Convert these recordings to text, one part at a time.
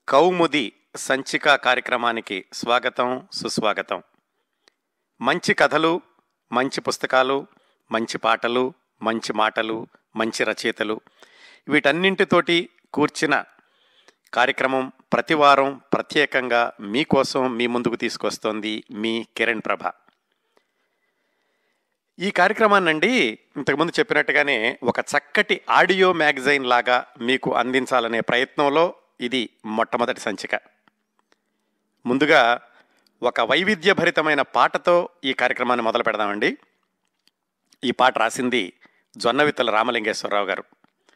కౌముది సంచిక కార్యక్రమానికి స్వాగతం సుస్వాగతం మంచి కథలు మంచి పుస్తకాలు మంచి పాటలు మంచి మాటలు మంచి రచయితలు వీటన్నింటితోటి కూర్చిన కార్యక్రమం ప్రతివారం ప్రత్యేకంగా మీకోసం మీ ముందుకు తీసుకొస్తోంది మీ కిరణ్ ప్రభ ఈ కార్యక్రమాన్నండి ఇంతకుముందు చెప్పినట్టుగానే ఒక చక్కటి ఆడియో మ్యాగజైన్ లాగా మీకు అందించాలనే ప్రయత్నంలో ఇది మొట్టమొదటి సంచిక ముందుగా ఒక వైవిధ్యభరితమైన పాటతో ఈ కార్యక్రమాన్ని మొదలు పెడదామండి ఈ పాట రాసింది జొన్నవిత్తల రామలింగేశ్వరరావు గారు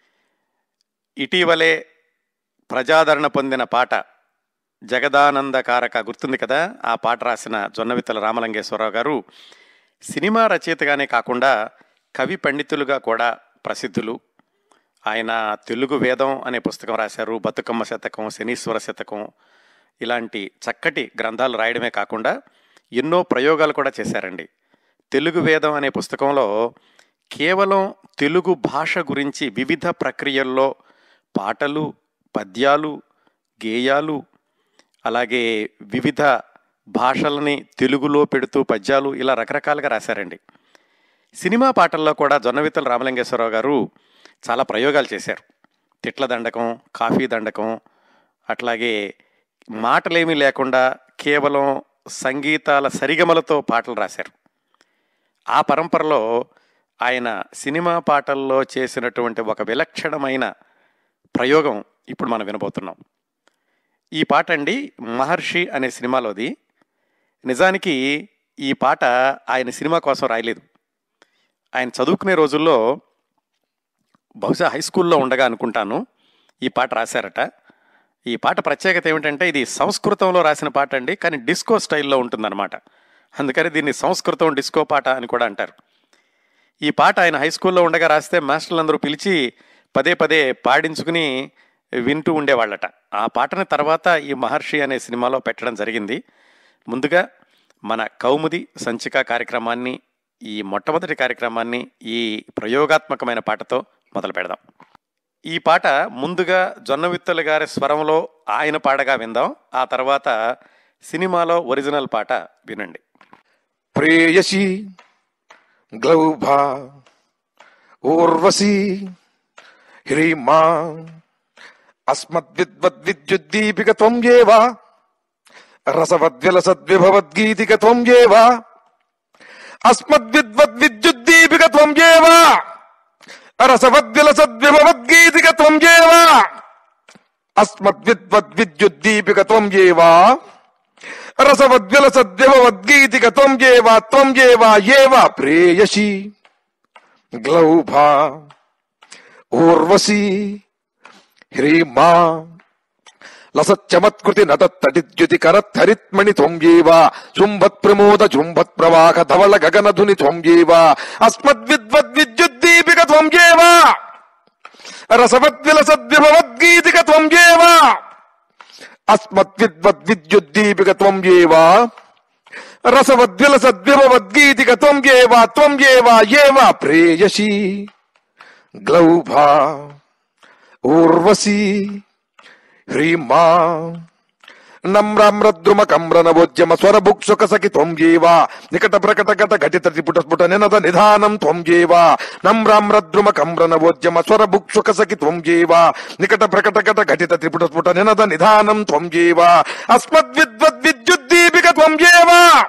ఇటీవలే ప్రజాదరణ పొందిన పాట జగదానందకారక గుర్తుంది కదా ఆ పాట రాసిన జొన్నవిత్తల రామలింగేశ్వరరావు గారు సినిమా రచయితగానే కాకుండా కవి పండితులుగా కూడా ప్రసిద్ధులు ఆయన తెలుగు వేదం అనే పుస్తకం రాశారు బతుకమ్మ శతకం శనీశ్వర శతకం ఇలాంటి చక్కటి గ్రంథాలు రాయడమే కాకుండా ఎన్నో ప్రయోగాలు కూడా చేశారండి తెలుగు వేదం అనే పుస్తకంలో కేవలం తెలుగు భాష గురించి వివిధ ప్రక్రియల్లో పాటలు పద్యాలు గేయాలు అలాగే వివిధ భాషలని తెలుగులో పెడుతూ పద్యాలు ఇలా రకరకాలుగా రాశారండి సినిమా పాటల్లో కూడా జొన్నవిత్తల రామలింగేశ్వరరావు గారు చాలా ప్రయోగాలు చేశారు తిట్ల దండకం కాఫీ దండకం అట్లాగే మాటలేమీ లేకుండా కేవలం సంగీతాల సరిగమలతో పాటలు రాశారు ఆ పరంపరలో ఆయన సినిమా పాటల్లో చేసినటువంటి ఒక విలక్షణమైన ప్రయోగం ఇప్పుడు మనం వినబోతున్నాం ఈ పాట అండి మహర్షి అనే సినిమాలోది నిజానికి ఈ పాట ఆయన సినిమా కోసం రాయలేదు ఆయన చదువుకునే రోజుల్లో బహుశా హై స్కూల్లో ఉండగా అనుకుంటాను ఈ పాట రాశారట ఈ పాట ప్రత్యేకత ఏమిటంటే ఇది సంస్కృతంలో రాసిన పాట అండి కానీ డిస్కో స్టైల్లో ఉంటుందన్నమాట అందుకని దీన్ని సంస్కృతం డిస్కో పాట అని కూడా అంటారు ఈ పాట ఆయన హై స్కూల్లో ఉండగా రాస్తే మాస్టర్లందరూ పిలిచి పదే పదే పాడించుకుని వింటూ ఉండేవాళ్ళట ఆ పాటని తర్వాత ఈ మహర్షి అనే సినిమాలో పెట్టడం జరిగింది ముందుగా మన కౌముది సంచిక కార్యక్రమాన్ని ఈ మొట్టమొదటి కార్యక్రమాన్ని ఈ ప్రయోగాత్మకమైన పాటతో మొదలు పెడదాం ఈ పాట ముందుగా జొన్నవిత్తలు గారి స్వరంలో ఆయన పాడగా విందాం ఆ తర్వాత సినిమాలో ఒరిజినల్ పాట వినండి ప్రేయసి గ్లౌభా ఊర్వశీ హ్రీమా అస్మద్విద్వద్విద్యుద్దీపిక త్వం ఏవ రసవద్విలసద్విభవద్గీతిక త్వం ఏవ అస్మద్విద్వద్విద్యుద్దీపిక త్వం ఏవ రసవద్విలసద్విభవద్గీతిక త్వం ఏవ అస్మద్విద్వద్విద్యుద్దీపిక త్వం ఏవ రసవద్విలసద్విభవద్గీతిక త్వం ఏవ త్వం ఏవ ఏవ ప్రేయసి గ్లౌభా ఊర్వశీ హ్రీమా లసచ్చమత్కృతి నటత్తటిద్యుతి కరత్తరిత్మణి త్వంయేవ శుంభత్ ప్రమోద శుంభత్ ప్రవాహ ధవళ గగనధుని త్వంయేవ అస్మద్విద్వద్విద్యుద్దీపిక త్వంయేవ రసవద్విలసద్విభవద్గీతిక త్వంయేవ అస్మద్విద్వద్విద్యుద్దీపిక త్వంయేవ రసవద్విలసద్విభవద్గీతిక త్వంయేవ త్వంయేవ ఏవ ప్రేయసి గ్లౌభా ఊర్వశీ హ్రీమా నమ్రామ్రద్రుమ కమ్రనవోద్యమ స్వర భుక్షుక సఖి త్వం జీవ నికట ప్రకట గత ఘటిత త్రిపుట స్ఫుట నినద నిధానం త్వం జీవ నమ్రామ్రద్రుమ కమ్రనవోద్యమ స్వర భుక్షుక సఖి త్వం జీవ నికట ప్రకట గత ఘటిత త్రిపుట స్ఫుట నినద నిధానం త్వం జీవ అస్మద్విద్వద్విద్యుద్దీపిక త్వం జీవ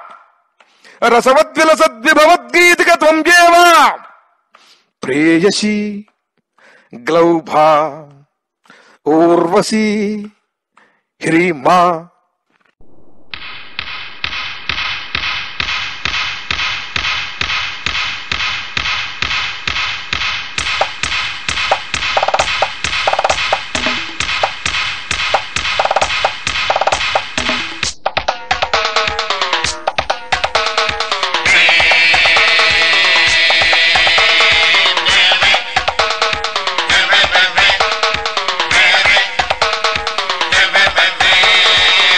రసవద్విలసద్విభవద్గీతిక త్వం జీవ ప్రేయసి గ్లౌభా Urvashi హ్రీమా Very, very, very, very, very, very, very, very,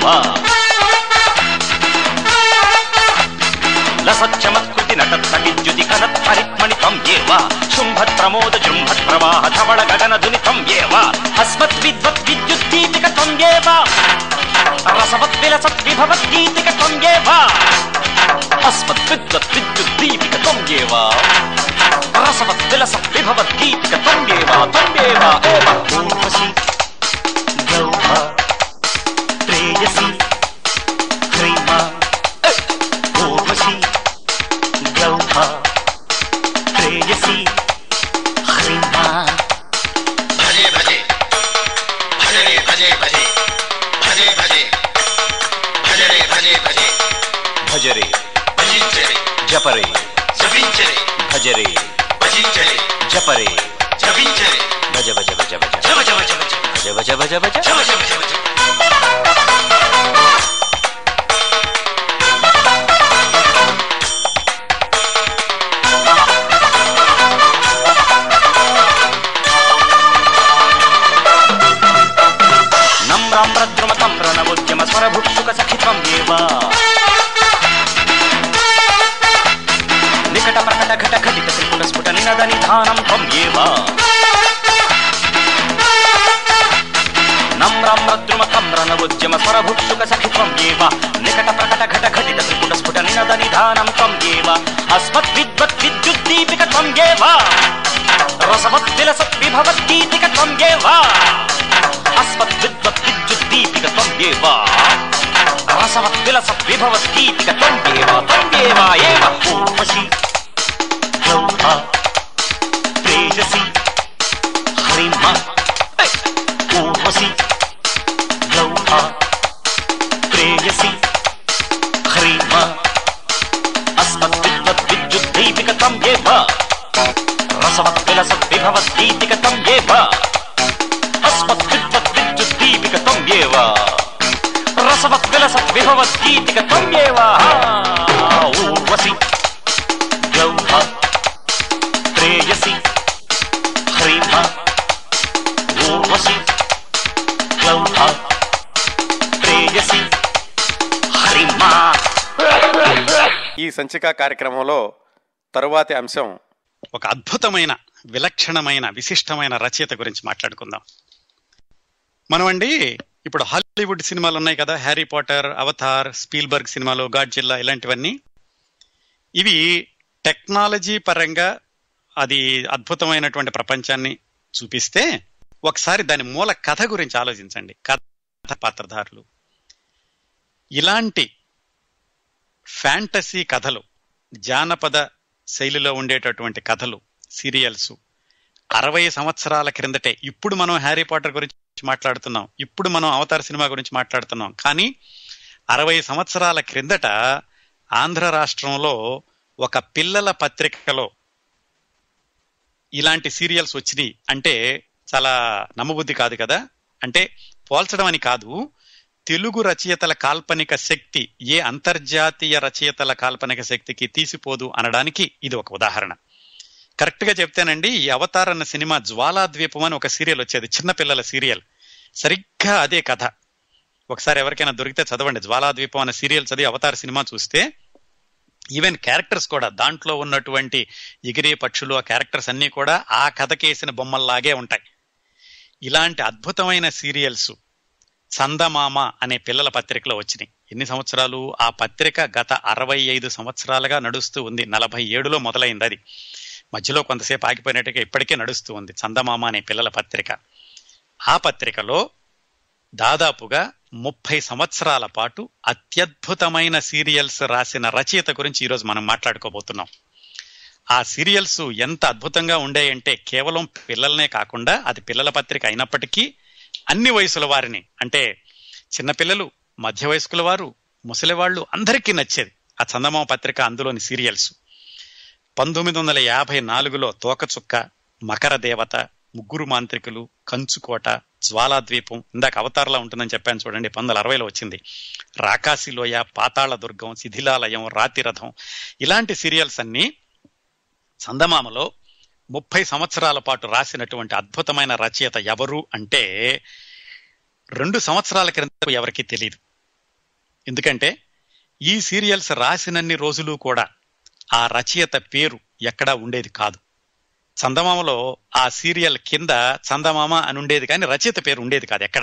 లసచ్చమత్కృతి నటత్త విద్యుతి కనత్ పరిక్మణి త్వం ఏవ శుంభత్ ప్రమోద జృంభత్ ప్రవాహ ధవళ గగన ధుని త్వం ఏవ అస్మత్ విద్వత్ విద్యుత్ దీపిక త్వం ఏవ రసవత్ విలసత్ విభవత్ గీతిక త్వం ఏవ అస్మత్ విద్వత్ విద్యుత్ దీపిక త్వం ఏవ రసవత్ విలసత్ విభవత్ గీతిక త్వం ఏవ త్వం ఏవ ఏవ ఊర్వశి గౌహ ప్రేయసి హ్రీమ ఊర్వశి గౌహ ప్రేయసి హ్రీమ భజే భజే భజరే భజే భజే భజే భజే భజరే భజే భజే భజరే భజించరే జపరే జపించరే భజరే భజించరే జపరే జపించరే భజ భజ భజ భజ జవ జవ జవ జవ భజ భజ భజ భజ జవ జవ జవ జవ నమ్రామ్రద్రుమ తంబ్రనవోద్యమ స్వరభుక్షుక సఖిత్వం ఏవ నికట ప్రకట ఘట ఘటిత త్రిపుర స్ఫుట నినద నిధానం త్వం ఏవ నమ్రామ్రద్రుమ తంబ్రనవోద్యమ స్వరభుక్షుక సఖిత్వం ఏవ నికట ప్రకట ఘట ఘటిత త్రిపుర స్ఫుట నినద నిధానం త్వం ఏవ అస్మత్ విద్వత్ విద్యుత్ దీపిక త్వం ఏవ రసవత్ విలసత్ విభవత్ గీతిక త్వం ఏవ అస్మత్ విద్వత్ విద్యుత్ దీపిక త్వం ఏవ రసవత్ విలసత్ విభవత్ గీతిక త్వం ఏవ త్వం ఏవ ఏవ ఊర్వశి గౌహ తేజసి హ్రీమ ఊర్వశి గౌహ ప్రేయసి హ్రీమ అస్మత్ విద్వత్ విద్యుత్ దీపిక త్వం ఏవ రసవత్ విలసత్ విభవత్ గీతిక త్వం ఏవ అస్మత్ విద్వత్ విద్యుత్ దీపిక త్వం ఏవ రసవత్ విలసత్ విభవత్ గీతిక త్వం ఏవ ఊర్వశి గౌహ ప్రేయసి హ్రీమ ఊర్వశి గౌహ ప్రేయసి హ్రీమ ఈ సంచిక కార్యక్రమంలో తరువాతి అంశం ఒక అద్భుతమైన విలక్షణమైన విశిష్టమైన రచయిత గురించి మాట్లాడుకుందాం మనం అండి ఇప్పుడు హాలీవుడ్ సినిమాలు ఉన్నాయి కదా హ్యారీ పాటర్ అవతార్ స్పీల్బర్గ్ సినిమాలు గాడ్ జిల్లా ఇలాంటివన్నీ ఇవి టెక్నాలజీ పరంగా అది అద్భుతమైనటువంటి ప్రపంచాన్ని చూపిస్తే ఒకసారి దాని మూల కథ గురించి ఆలోచించండి కథ పాత్రధారులు ఇలాంటి ఫ్యాంటసీ కథలు జానపద శైలిలో ఉండేటటువంటి కథలు సీరియల్స్ అరవై సంవత్సరాల క్రిందటే ఇప్పుడు మనం హ్యారీ పాటర్ గురించి మాట్లాడుతున్నాం ఇప్పుడు మనం అవతార్ సినిమా గురించి మాట్లాడుతున్నాం కానీ అరవై సంవత్సరాల క్రిందట ఆంధ్ర రాష్ట్రంలో ఒక పిల్లల పత్రికలో ఇలాంటి సీరియల్స్ వచ్చినాయి అంటే చాలా నమ్మబుద్ధి కాదు కదా అంటే పోల్చడం అని కాదు తెలుగు రచయితల కాల్పనిక శక్తి ఏ అంతర్జాతీయ రచయితల కాల్పనిక శక్తికి తీసిపోదు అనడానికి ఇది ఒక ఉదాహరణ కరెక్ట్ గా చెప్తానండి ఈ అవతార్ అన్న సినిమా జ్వాలాద్వీపం అని ఒక సీరియల్ వచ్చేది చిన్నపిల్లల సీరియల్ సరిగ్గా అదే కథ ఒకసారి ఎవరికైనా దొరికితే చదవండి జ్వాలాద్వీపం అనే సీరియల్ చదివి అవతార్ సినిమా చూస్తే ఈవెన్ క్యారెక్టర్స్ కూడా దాంట్లో ఉన్నటువంటి ఎగిరే పక్షులు ఆ క్యారెక్టర్స్ అన్నీ కూడా ఆ కథకేసిన బొమ్మల్లాగే ఉంటాయి ఇలాంటి అద్భుతమైన సీరియల్స్ చందమామ అనే పిల్లల పత్రికలో వచ్చినాయి ఎన్ని సంవత్సరాలు ఆ పత్రిక గత అరవై ఐదు సంవత్సరాలుగా నడుస్తూ ఉంది నలభై ఏడులో మొదలైంది అది మధ్యలో కొంతసేపు ఆగిపోయినట్టుగా ఇప్పటికే నడుస్తూ ఉంది చందమామ అనే పిల్లల పత్రిక ఆ పత్రికలో దాదాపుగా ముప్పై సంవత్సరాల పాటు అత్యద్భుతమైన సీరియల్స్ రాసిన రచయిత గురించి ఈరోజు మనం మాట్లాడుకోబోతున్నాం ఆ సీరియల్స్ ఎంత అద్భుతంగా ఉండేయంటే కేవలం పిల్లలనే కాకుండా అది పిల్లల పత్రిక అయినప్పటికీ అన్ని వయసుల వారిని అంటే చిన్నపిల్లలు మధ్య వయస్కుల వారు ముసలివాళ్ళు అందరికీ నచ్చేది ఆ చందమామ పత్రిక అందులోని సీరియల్స్ పంతొమ్మిది వందల యాభై నాలుగులో తోకచుక్క మకర దేవత ముగ్గురు మాంత్రికులు కంచుకోట జ్వాలాద్వీపం ఇందాక అవతారలా ఉంటుందని చెప్పాను చూడండి పంతొమ్మిది వందల అరవైలో వచ్చింది రాకాసిలోయ పాతాళ దుర్గం శిథిలాలయం రాతిరథం ఇలాంటి సీరియల్స్ అన్ని చందమామలో ముప్పై సంవత్సరాల పాటు రాసినటువంటి అద్భుతమైన రచయిత ఎవరు అంటే రెండు సంవత్సరాల క్రింద ఎవరికీ తెలియదు ఎందుకంటే ఈ సీరియల్స్ రాసినన్ని రోజులు కూడా ఆ రచయిత పేరు ఎక్కడా ఉండేది కాదు చందమామలో ఆ సీరియల్ కింద చందమామ అని ఉండేది కానీ రచయిత పేరు ఉండేది కాదు ఎక్కడ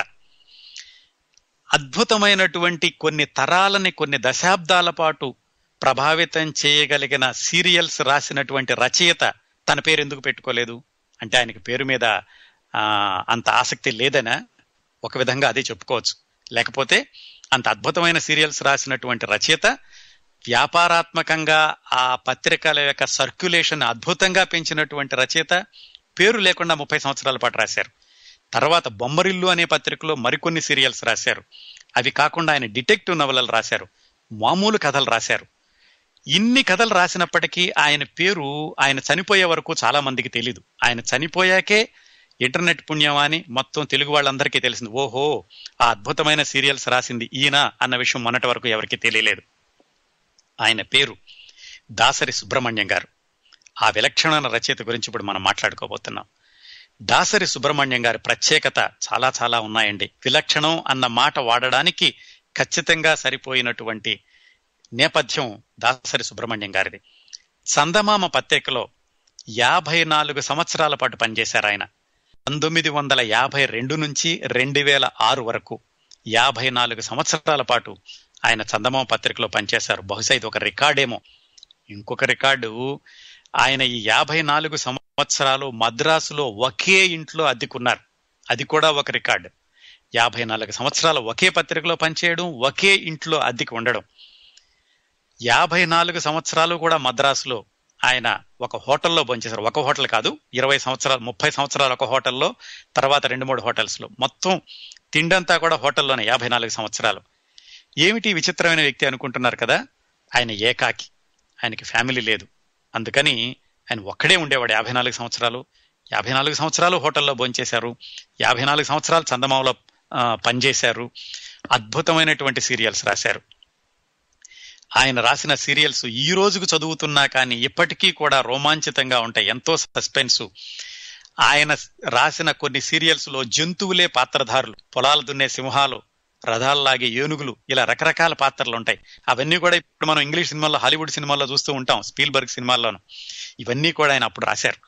అద్భుతమైనటువంటి కొన్ని తరాలని కొన్ని దశాబ్దాల పాటు ప్రభావితం చేయగలిగిన సీరియల్స్ రాసినటువంటి రచయిత తన పేరు ఎందుకు పెట్టుకోలేదు అంటే ఆయనకి పేరు మీద ఆ, అంత ఆసక్తి లేదనా ఒక విధంగా అదే చెప్పుకోవచ్చు లేకపోతే అంత అద్భుతమైన సీరియల్స్ రాసినటువంటి రచయిత వ్యాపారాత్మకంగా ఆ పత్రికల యొక్క సర్క్యులేషన్ అద్భుతంగా పెంచినటువంటి రచయిత పేరు లేకుండా ముప్పై సంవత్సరాల పాటు రాశారు తర్వాత బొమ్మరిల్లు అనే పత్రికలో మరికొన్ని సీరియల్స్ రాశారు అవి కాకుండా ఆయన డిటెక్టివ్ నవలలు రాశారు మామూలు కథలు రాశారు ఇన్ని కథలు రాసినప్పటికీ ఆయన పేరు ఆయన చనిపోయే వరకు చాలా మందికి తెలీదు ఆయన చనిపోయాకే ఇంటర్నెట్ పుణ్యం అని మొత్తం తెలుగు వాళ్ళందరికీ తెలిసింది ఓహో ఆ అద్భుతమైన సీరియల్స్ రాసింది ఈయన అన్న విషయం మొన్నటి వరకు ఎవరికీ తెలియలేదు ఆయన పేరు దాసరి సుబ్రహ్మణ్యం గారు ఆ విలక్షణమైన రచయిత గురించి ఇప్పుడు మనం మాట్లాడుకోబోతున్నాం దాసరి సుబ్రహ్మణ్యం గారి ప్రత్యేకత చాలా చాలా ఉన్నాయండి విలక్షణం అన్న మాట వాడడానికి ఖచ్చితంగా సరిపోయినటువంటి నేపథ్యం దాసరి సుబ్రహ్మణ్యం గారిది చందమామ పత్రికలో యాభై నాలుగు సంవత్సరాల పాటు పనిచేశారు ఆయన పంతొమ్మిది వందల యాభై రెండు నుంచి రెండు వేల ఆరు వరకు యాభై నాలుగు సంవత్సరాల పాటు ఆయన చందమామ పత్రికలో పనిచేశారు బహుశా ఇది ఒక రికార్డేమో ఇంకొక రికార్డు ఆయన ఈ యాభై నాలుగు సంవత్సరాలు మద్రాసులో ఒకే ఇంట్లో అద్దెకున్నారు అది కూడా ఒక రికార్డు యాభై నాలుగు సంవత్సరాలు ఒకే పత్రికలో పనిచేయడం ఒకే ఇంట్లో అద్దెకి ఉండడం యాభై నాలుగు సంవత్సరాలు కూడా మద్రాసులో ఆయన ఒక హోటల్లో పనిచేశారు ఒక హోటల్ కాదు ఇరవై సంవత్సరాలు ముప్పై సంవత్సరాలు ఒక హోటల్లో తర్వాత రెండు మూడు హోటల్స్ లో మొత్తం తిండంతా కూడా హోటల్లోనే యాభై నాలుగు సంవత్సరాలు ఏమిటి విచిత్రమైన వ్యక్తి అనుకుంటున్నారు కదా ఆయన ఏకాకి ఆయనకి ఫ్యామిలీ లేదు అందుకని ఆయన ఒక్కడే ఉండేవాడు యాభై నాలుగు సంవత్సరాలు యాభై నాలుగు సంవత్సరాలు హోటల్లో భోంచేశారు యాభై నాలుగు సంవత్సరాలు చందమామలో ఆ, పనిచేశారు అద్భుతమైనటువంటి సీరియల్స్ రాశారు ఆయన రాసిన సీరియల్స్ ఈ రోజుకు చదువుతున్నా కానీ ఇప్పటికీ కూడా రోమాంచితంగా ఉంటాయి ఎంతో సస్పెన్స్ ఆయన రాసిన కొన్ని సీరియల్స్ లో జంతువులే పాత్రధారులు పొలాలు దున్నే సింహాలు రథాల్లాగే ఏనుగులు ఇలా రకరకాల పాత్రలు ఉంటాయి అవన్నీ కూడా ఇప్పుడు మనం ఇంగ్లీష్ సినిమాల్లో హాలీవుడ్ సినిమాల్లో చూస్తూ ఉంటాం స్పీల్బర్గ్ సినిమాల్లోను ఇవన్నీ కూడా ఆయన అప్పుడు రాశారు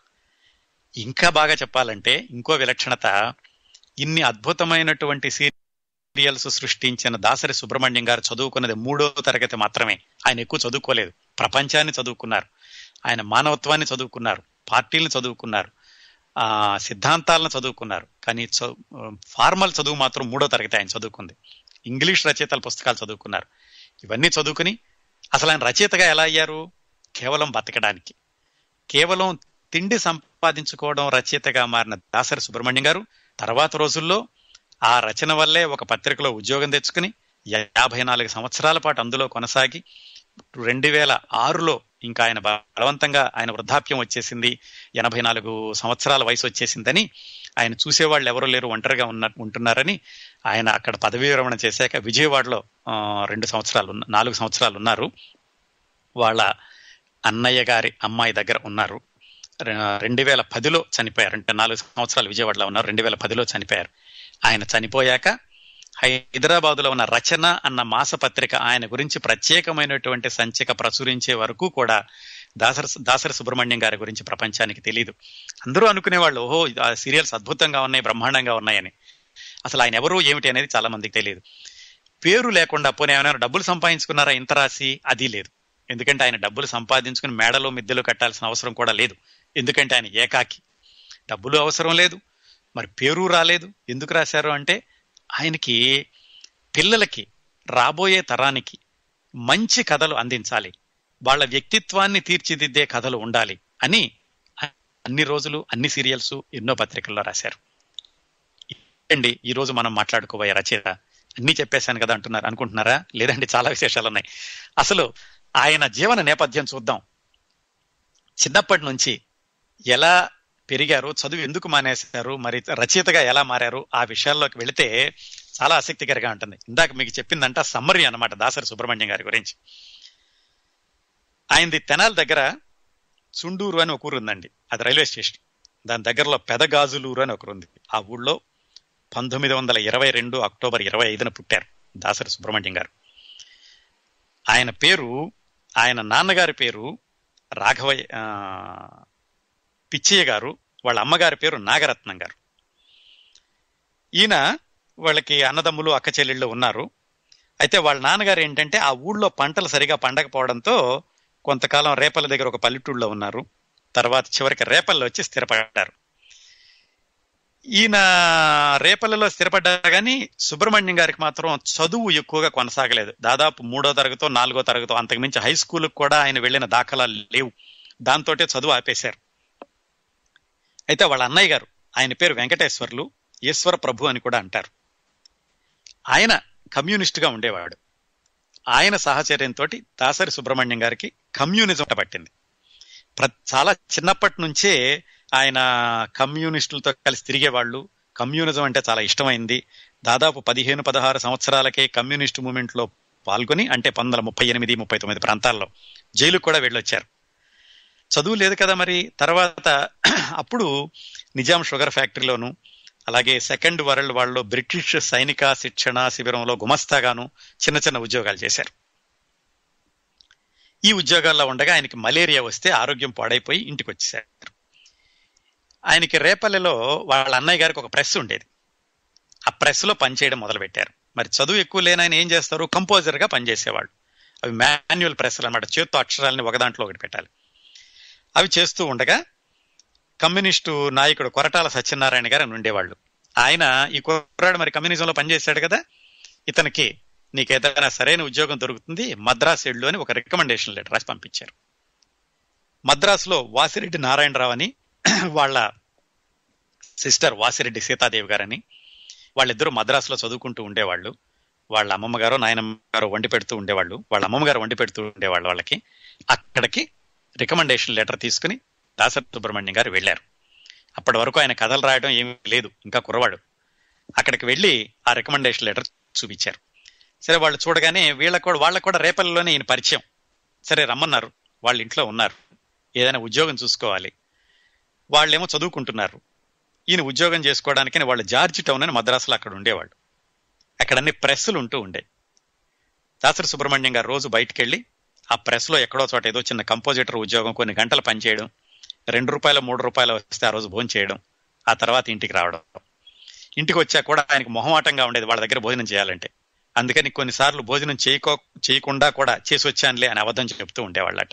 ఇంకా బాగా చెప్పాలంటే ఇంకో విలక్షణత ఇన్ని అద్భుతమైనటువంటి సీరియల్స్ సృష్టించిన దాసరి సుబ్రహ్మణ్యం గారు చదువుకున్నది మూడో తరగతి మాత్రమే ఆయన ఎక్కువ చదువుకోలేదు ప్రపంచాన్ని చదువుకున్నారు ఆయన మానవత్వాన్ని చదువుకున్నారు పార్టీలను చదువుకున్నారు ఆ సిద్ధాంతాలను చదువుకున్నారు కానీ చ- ఫార్మల్ చదువు మాత్రం మూడో తరగతి ఆయన చదువుకుంది ఇంగ్లీష్ రచయితల పుస్తకాలు చదువుకున్నారు ఇవన్నీ చదువుకుని అసలు ఆయన రచయితగా ఎలా అయ్యారు కేవలం బతకడానికి కేవలం తిండి సంపాదించుకోవడం రచయితగా మారిన దాసరి సుబ్రహ్మణ్యం గారు తర్వాత రోజుల్లో ఆ రచన వల్లే ఒక పత్రికలో ఉద్యోగం తెచ్చుకుని యాభై నాలుగు సంవత్సరాల పాటు అందులో కొనసాగి రెండు వేల ఆరులో ఇంకా ఆయన బలవంతంగా ఆయన వృద్ధాప్యం వచ్చేసింది ఎనభై నాలుగు సంవత్సరాల వయసు వచ్చేసిందని ఆయన చూసేవాళ్ళు ఎవరు లేరు ఒంటరిగా ఉన్న ఉంటున్నారని ఆయన అక్కడ పదవీ విరమణ చేశాక విజయవాడలో ఆ, రెండు సంవత్సరాలు ఉన్న- నాలుగు సంవత్సరాలు ఉన్నారు వాళ్ళ అన్నయ్య గారి అమ్మాయి దగ్గర ఉన్నారు రె- రెండు వేల పదిలో చనిపోయారు అంటే నాలుగు సంవత్సరాలు విజయవాడలో ఉన్నారు రెండు వేల పదిలో చనిపోయారు ఆయన చనిపోయాక హైదరాబాద్ లో ఉన్న రచన అన్న మాసపత్రిక ఆయన గురించి ప్రత్యేకమైనటువంటి సంచిక ప్రచురించే వరకు కూడా దాసరి దాసరి సుబ్రహ్మణ్యం గారి గురించి ప్రపంచానికి తెలియదు అందరూ అనుకునేవాళ్ళు ఓహో ఇది- ఆ సీరియల్స్ అద్భుతంగా ఉన్నాయి బ్రహ్మాండంగా ఉన్నాయని అసలు ఆయన ఎవరు ఏమిటి అనేది చాలా మందికి తెలియదు పేరు లేకుండా పోనీ ఏమైనా డబ్బులు సంపాదించుకున్నారా ఇంత రాసి అది లేదు ఎందుకంటే ఆయన డబ్బులు సంపాదించుకుని మేడలో మిద్దెలు కట్టాల్సిన అవసరం కూడా లేదు ఎందుకంటే ఆయన ఏకాకి డబ్బులు అవసరం లేదు మరి పేరు రాలేదు ఎందుకు రాశారు అంటే ఆయనకి పిల్లలకి రాబోయే తరానికి మంచి కథలు అందించాలి వాళ్ళ వ్యక్తిత్వాన్ని తీర్చిదిద్దే కథలు ఉండాలి అని అన్ని రోజులు అన్ని సీరియల్స్ ఎన్నో పత్రికల్లో రాశారు అండి ఈ రోజు మనం మాట్లాడుకోబోయే రచయిత అన్ని చెప్పేశాను కదా అంటున్నారు అనుకుంటున్నారా లేదండి చాలా విశేషాలు ఉన్నాయి అసలు ఆయన జీవన నేపథ్యం చూద్దాం చిన్నప్పటి నుంచి ఎలా పెరిగారు చదువు ఎందుకు మానేశారు మరి రచయితగా ఎలా మారారు ఆ విషయాల్లోకి వెళితే చాలా ఆసక్తికరంగా ఉంటుంది ఇందాక మీకు చెప్పిందంట సమ్మరి అన్నమాట దాసరి సుబ్రహ్మణ్యం గారి గురించి ఆయనది తెనాలి దగ్గర చుండూరు అని ఒక ఊరు ఉందండి అది రైల్వే స్టేషన్ దాని దగ్గరలో పెదగాజులూరు అని ఒకరు ఉంది ఆ ఊళ్ళో పంతొమ్మిది వందల ఇరవై రెండు అక్టోబర్ ఇరవై ఐదున పుట్టారు దాసరి సుబ్రహ్మణ్యం గారు ఆయన పేరు ఆయన నాన్నగారి పేరు రాఘవయ్య ఆ, పిచ్చయ్య గారు వాళ్ళ అమ్మగారి పేరు నాగరత్నం గారు ఈయన వాళ్ళకి అన్నదమ్ములు అక్క చెల్లెళ్ళు ఉన్నారు అయితే వాళ్ళ నాన్నగారు ఏంటంటే ఆ ఊళ్ళో పంటలు సరిగా పండకపోవడంతో కొంతకాలం రేపల దగ్గర ఒక పల్లెటూళ్ళలో ఉన్నారు తర్వాత చివరికి రేపల్లో వచ్చి స్థిరపడ్డారు ఈయన రేపల్లలో స్థిరపడ్డారు కానీ సుబ్రహ్మణ్యం గారికి మాత్రం చదువు ఎక్కువగా కొనసాగలేదు దాదాపు మూడో తరగతో నాలుగో తరగతో అంతకుమించి హై స్కూల్కి కూడా ఆయన వెళ్ళిన దాఖలాలు లేవు దాంతోటే చదువు ఆపేశారు అయితే వాళ్ళ అన్నయ్య గారు ఆయన పేరు వెంకటేశ్వర్లు ఈశ్వర ప్రభు అని కూడా అంటారు ఆయన కమ్యూనిస్టుగా ఉండేవాడు ఆయన సాహచర్యంతో దాసరి సుబ్రహ్మణ్యం గారికి కమ్యూనిజం పట్టింది ప్ర- చాలా చిన్నప్పటి నుంచే ఆయన కమ్యూనిస్టులతో కలిసి తిరిగేవాళ్ళు కమ్యూనిజం అంటే చాలా ఇష్టమైంది దాదాపు పదిహేను పదహారు సంవత్సరాలకే కమ్యూనిస్ట్ మూమెంట్ లో పాల్గొని అంటే పంతొమ్మిది వందల ముప్పై ఎనిమిది ముప్పై తొమ్మిది ప్రాంతాల్లో జైలుకు కూడా వెళ్ళొచ్చారు చదువు లేదు కదా మరి తర్వాత అప్పుడు నిజాం షుగర్ ఫ్యాక్టరీలోను అలాగే సెకండ్ వరల్డ్ వార్లో బ్రిటిష్ సైనిక శిక్షణ శిబిరంలో గుమస్తాగాను చిన్న చిన్న ఉద్యోగాలు చేశారు ఈ ఉద్యోగాల్లో ఉండగా ఆయనకి మలేరియా వస్తే ఆరోగ్యం పాడైపోయి ఇంటికి వచ్చేసారు ఆయనకి రేపల్లెలో వాళ్ళ అన్నయ్య గారికి ఒక ప్రెస్ ఉండేది ఆ ప్రెస్ లో పనిచేయడం మొదలుపెట్టారు మరి చదువు ఎక్కువ లేని ఆయన ఏం చేస్తారు కంపోజర్ గా పనిచేసేవాళ్ళు అవి మాన్యువల్ ప్రెస్లు అన్నమాట చేత్తో అక్షరాలని ఒక దాంట్లో ఒకటి పెట్టాలి అవి చేస్తూ ఉండగా కమ్యూనిస్టు నాయకుడు కొరటాల సత్యనారాయణ గారు అని ఉండేవాళ్ళు ఆయన ఈ కుర్రాడు మరి కమ్యూనిజంలో పనిచేశాడు కదా ఇతనికి నీకేదైనా సరైన ఉద్యోగం దొరుకుతుంది మద్రాస్ ఎళ్ళు అని ఒక రికమెండేషన్ లెటర్ రాసి పంపించారు మద్రాసులో వాసిరెడ్డి నారాయణరావు అని వాళ్ళ సిస్టర్ వాసిరెడ్డి సీతాదేవి గారని వాళ్ళిద్దరూ మద్రాసులో చదువుకుంటూ ఉండేవాళ్ళు వాళ్ళ అమ్మమ్మ గారు నాయనమ్మ గారు వండి పెడుతూ ఉండేవాళ్ళు వాళ్ళ అమ్మమ్మ గారు వండి పెడుతూ ఉండేవాళ్ళు వాళ్ళకి అక్కడికి రికమెండేషన్ లెటర్ తీసుకుని దాసరి సుబ్రహ్మణ్యం గారు వెళ్ళారు అప్పటి వరకు ఆయన కథలు రాయడం ఏమీ లేదు ఇంకా కుర్రవాడు అక్కడికి వెళ్ళి ఆ రికమెండేషన్ లెటర్ చూపించారు సరే వాళ్ళు చూడగానే వీళ్ళకు కూడా వాళ్ళకు కూడా రేపల్లిలోనే ఈయన పరిచయం సరే రమ్మన్నారు వాళ్ళ ఇంట్లో ఉన్నారు ఏదైనా ఉద్యోగం చూసుకోవాలి వాళ్ళేమో చదువుకుంటున్నారు ఈయన ఉద్యోగం చేసుకోవడానికని వాళ్ళు జార్జి టౌన్ అని మద్రాసులో అక్కడ ఉండేవాళ్ళు అక్కడ అన్ని ప్రెస్సులు ఉంటూ ఉండే దాసరి సుబ్రహ్మణ్యం గారు రోజు బయటికి వెళ్ళి ఆ ప్రెస్ లో ఎక్కడో చోట ఏదో చిన్న కంపోజిటర్ ఉద్యోగం కొన్ని గంటలు పనిచేయడం రెండు రూపాయలు మూడు రూపాయలు వస్తే ఆ రోజు భోజనం చేయడం ఆ తర్వాత ఇంటికి రావడం ఇంటికి వచ్చాక కూడా ఆయనకు మొహమాటంగా ఉండేది వాళ్ళ దగ్గర భోజనం చేయాలంటే అందుకని కొన్నిసార్లు భోజనం చేయకో చేయకుండా కూడా చేసి వచ్చానులే అని అబద్ధం చెప్తూ ఉండేవాళ్ళట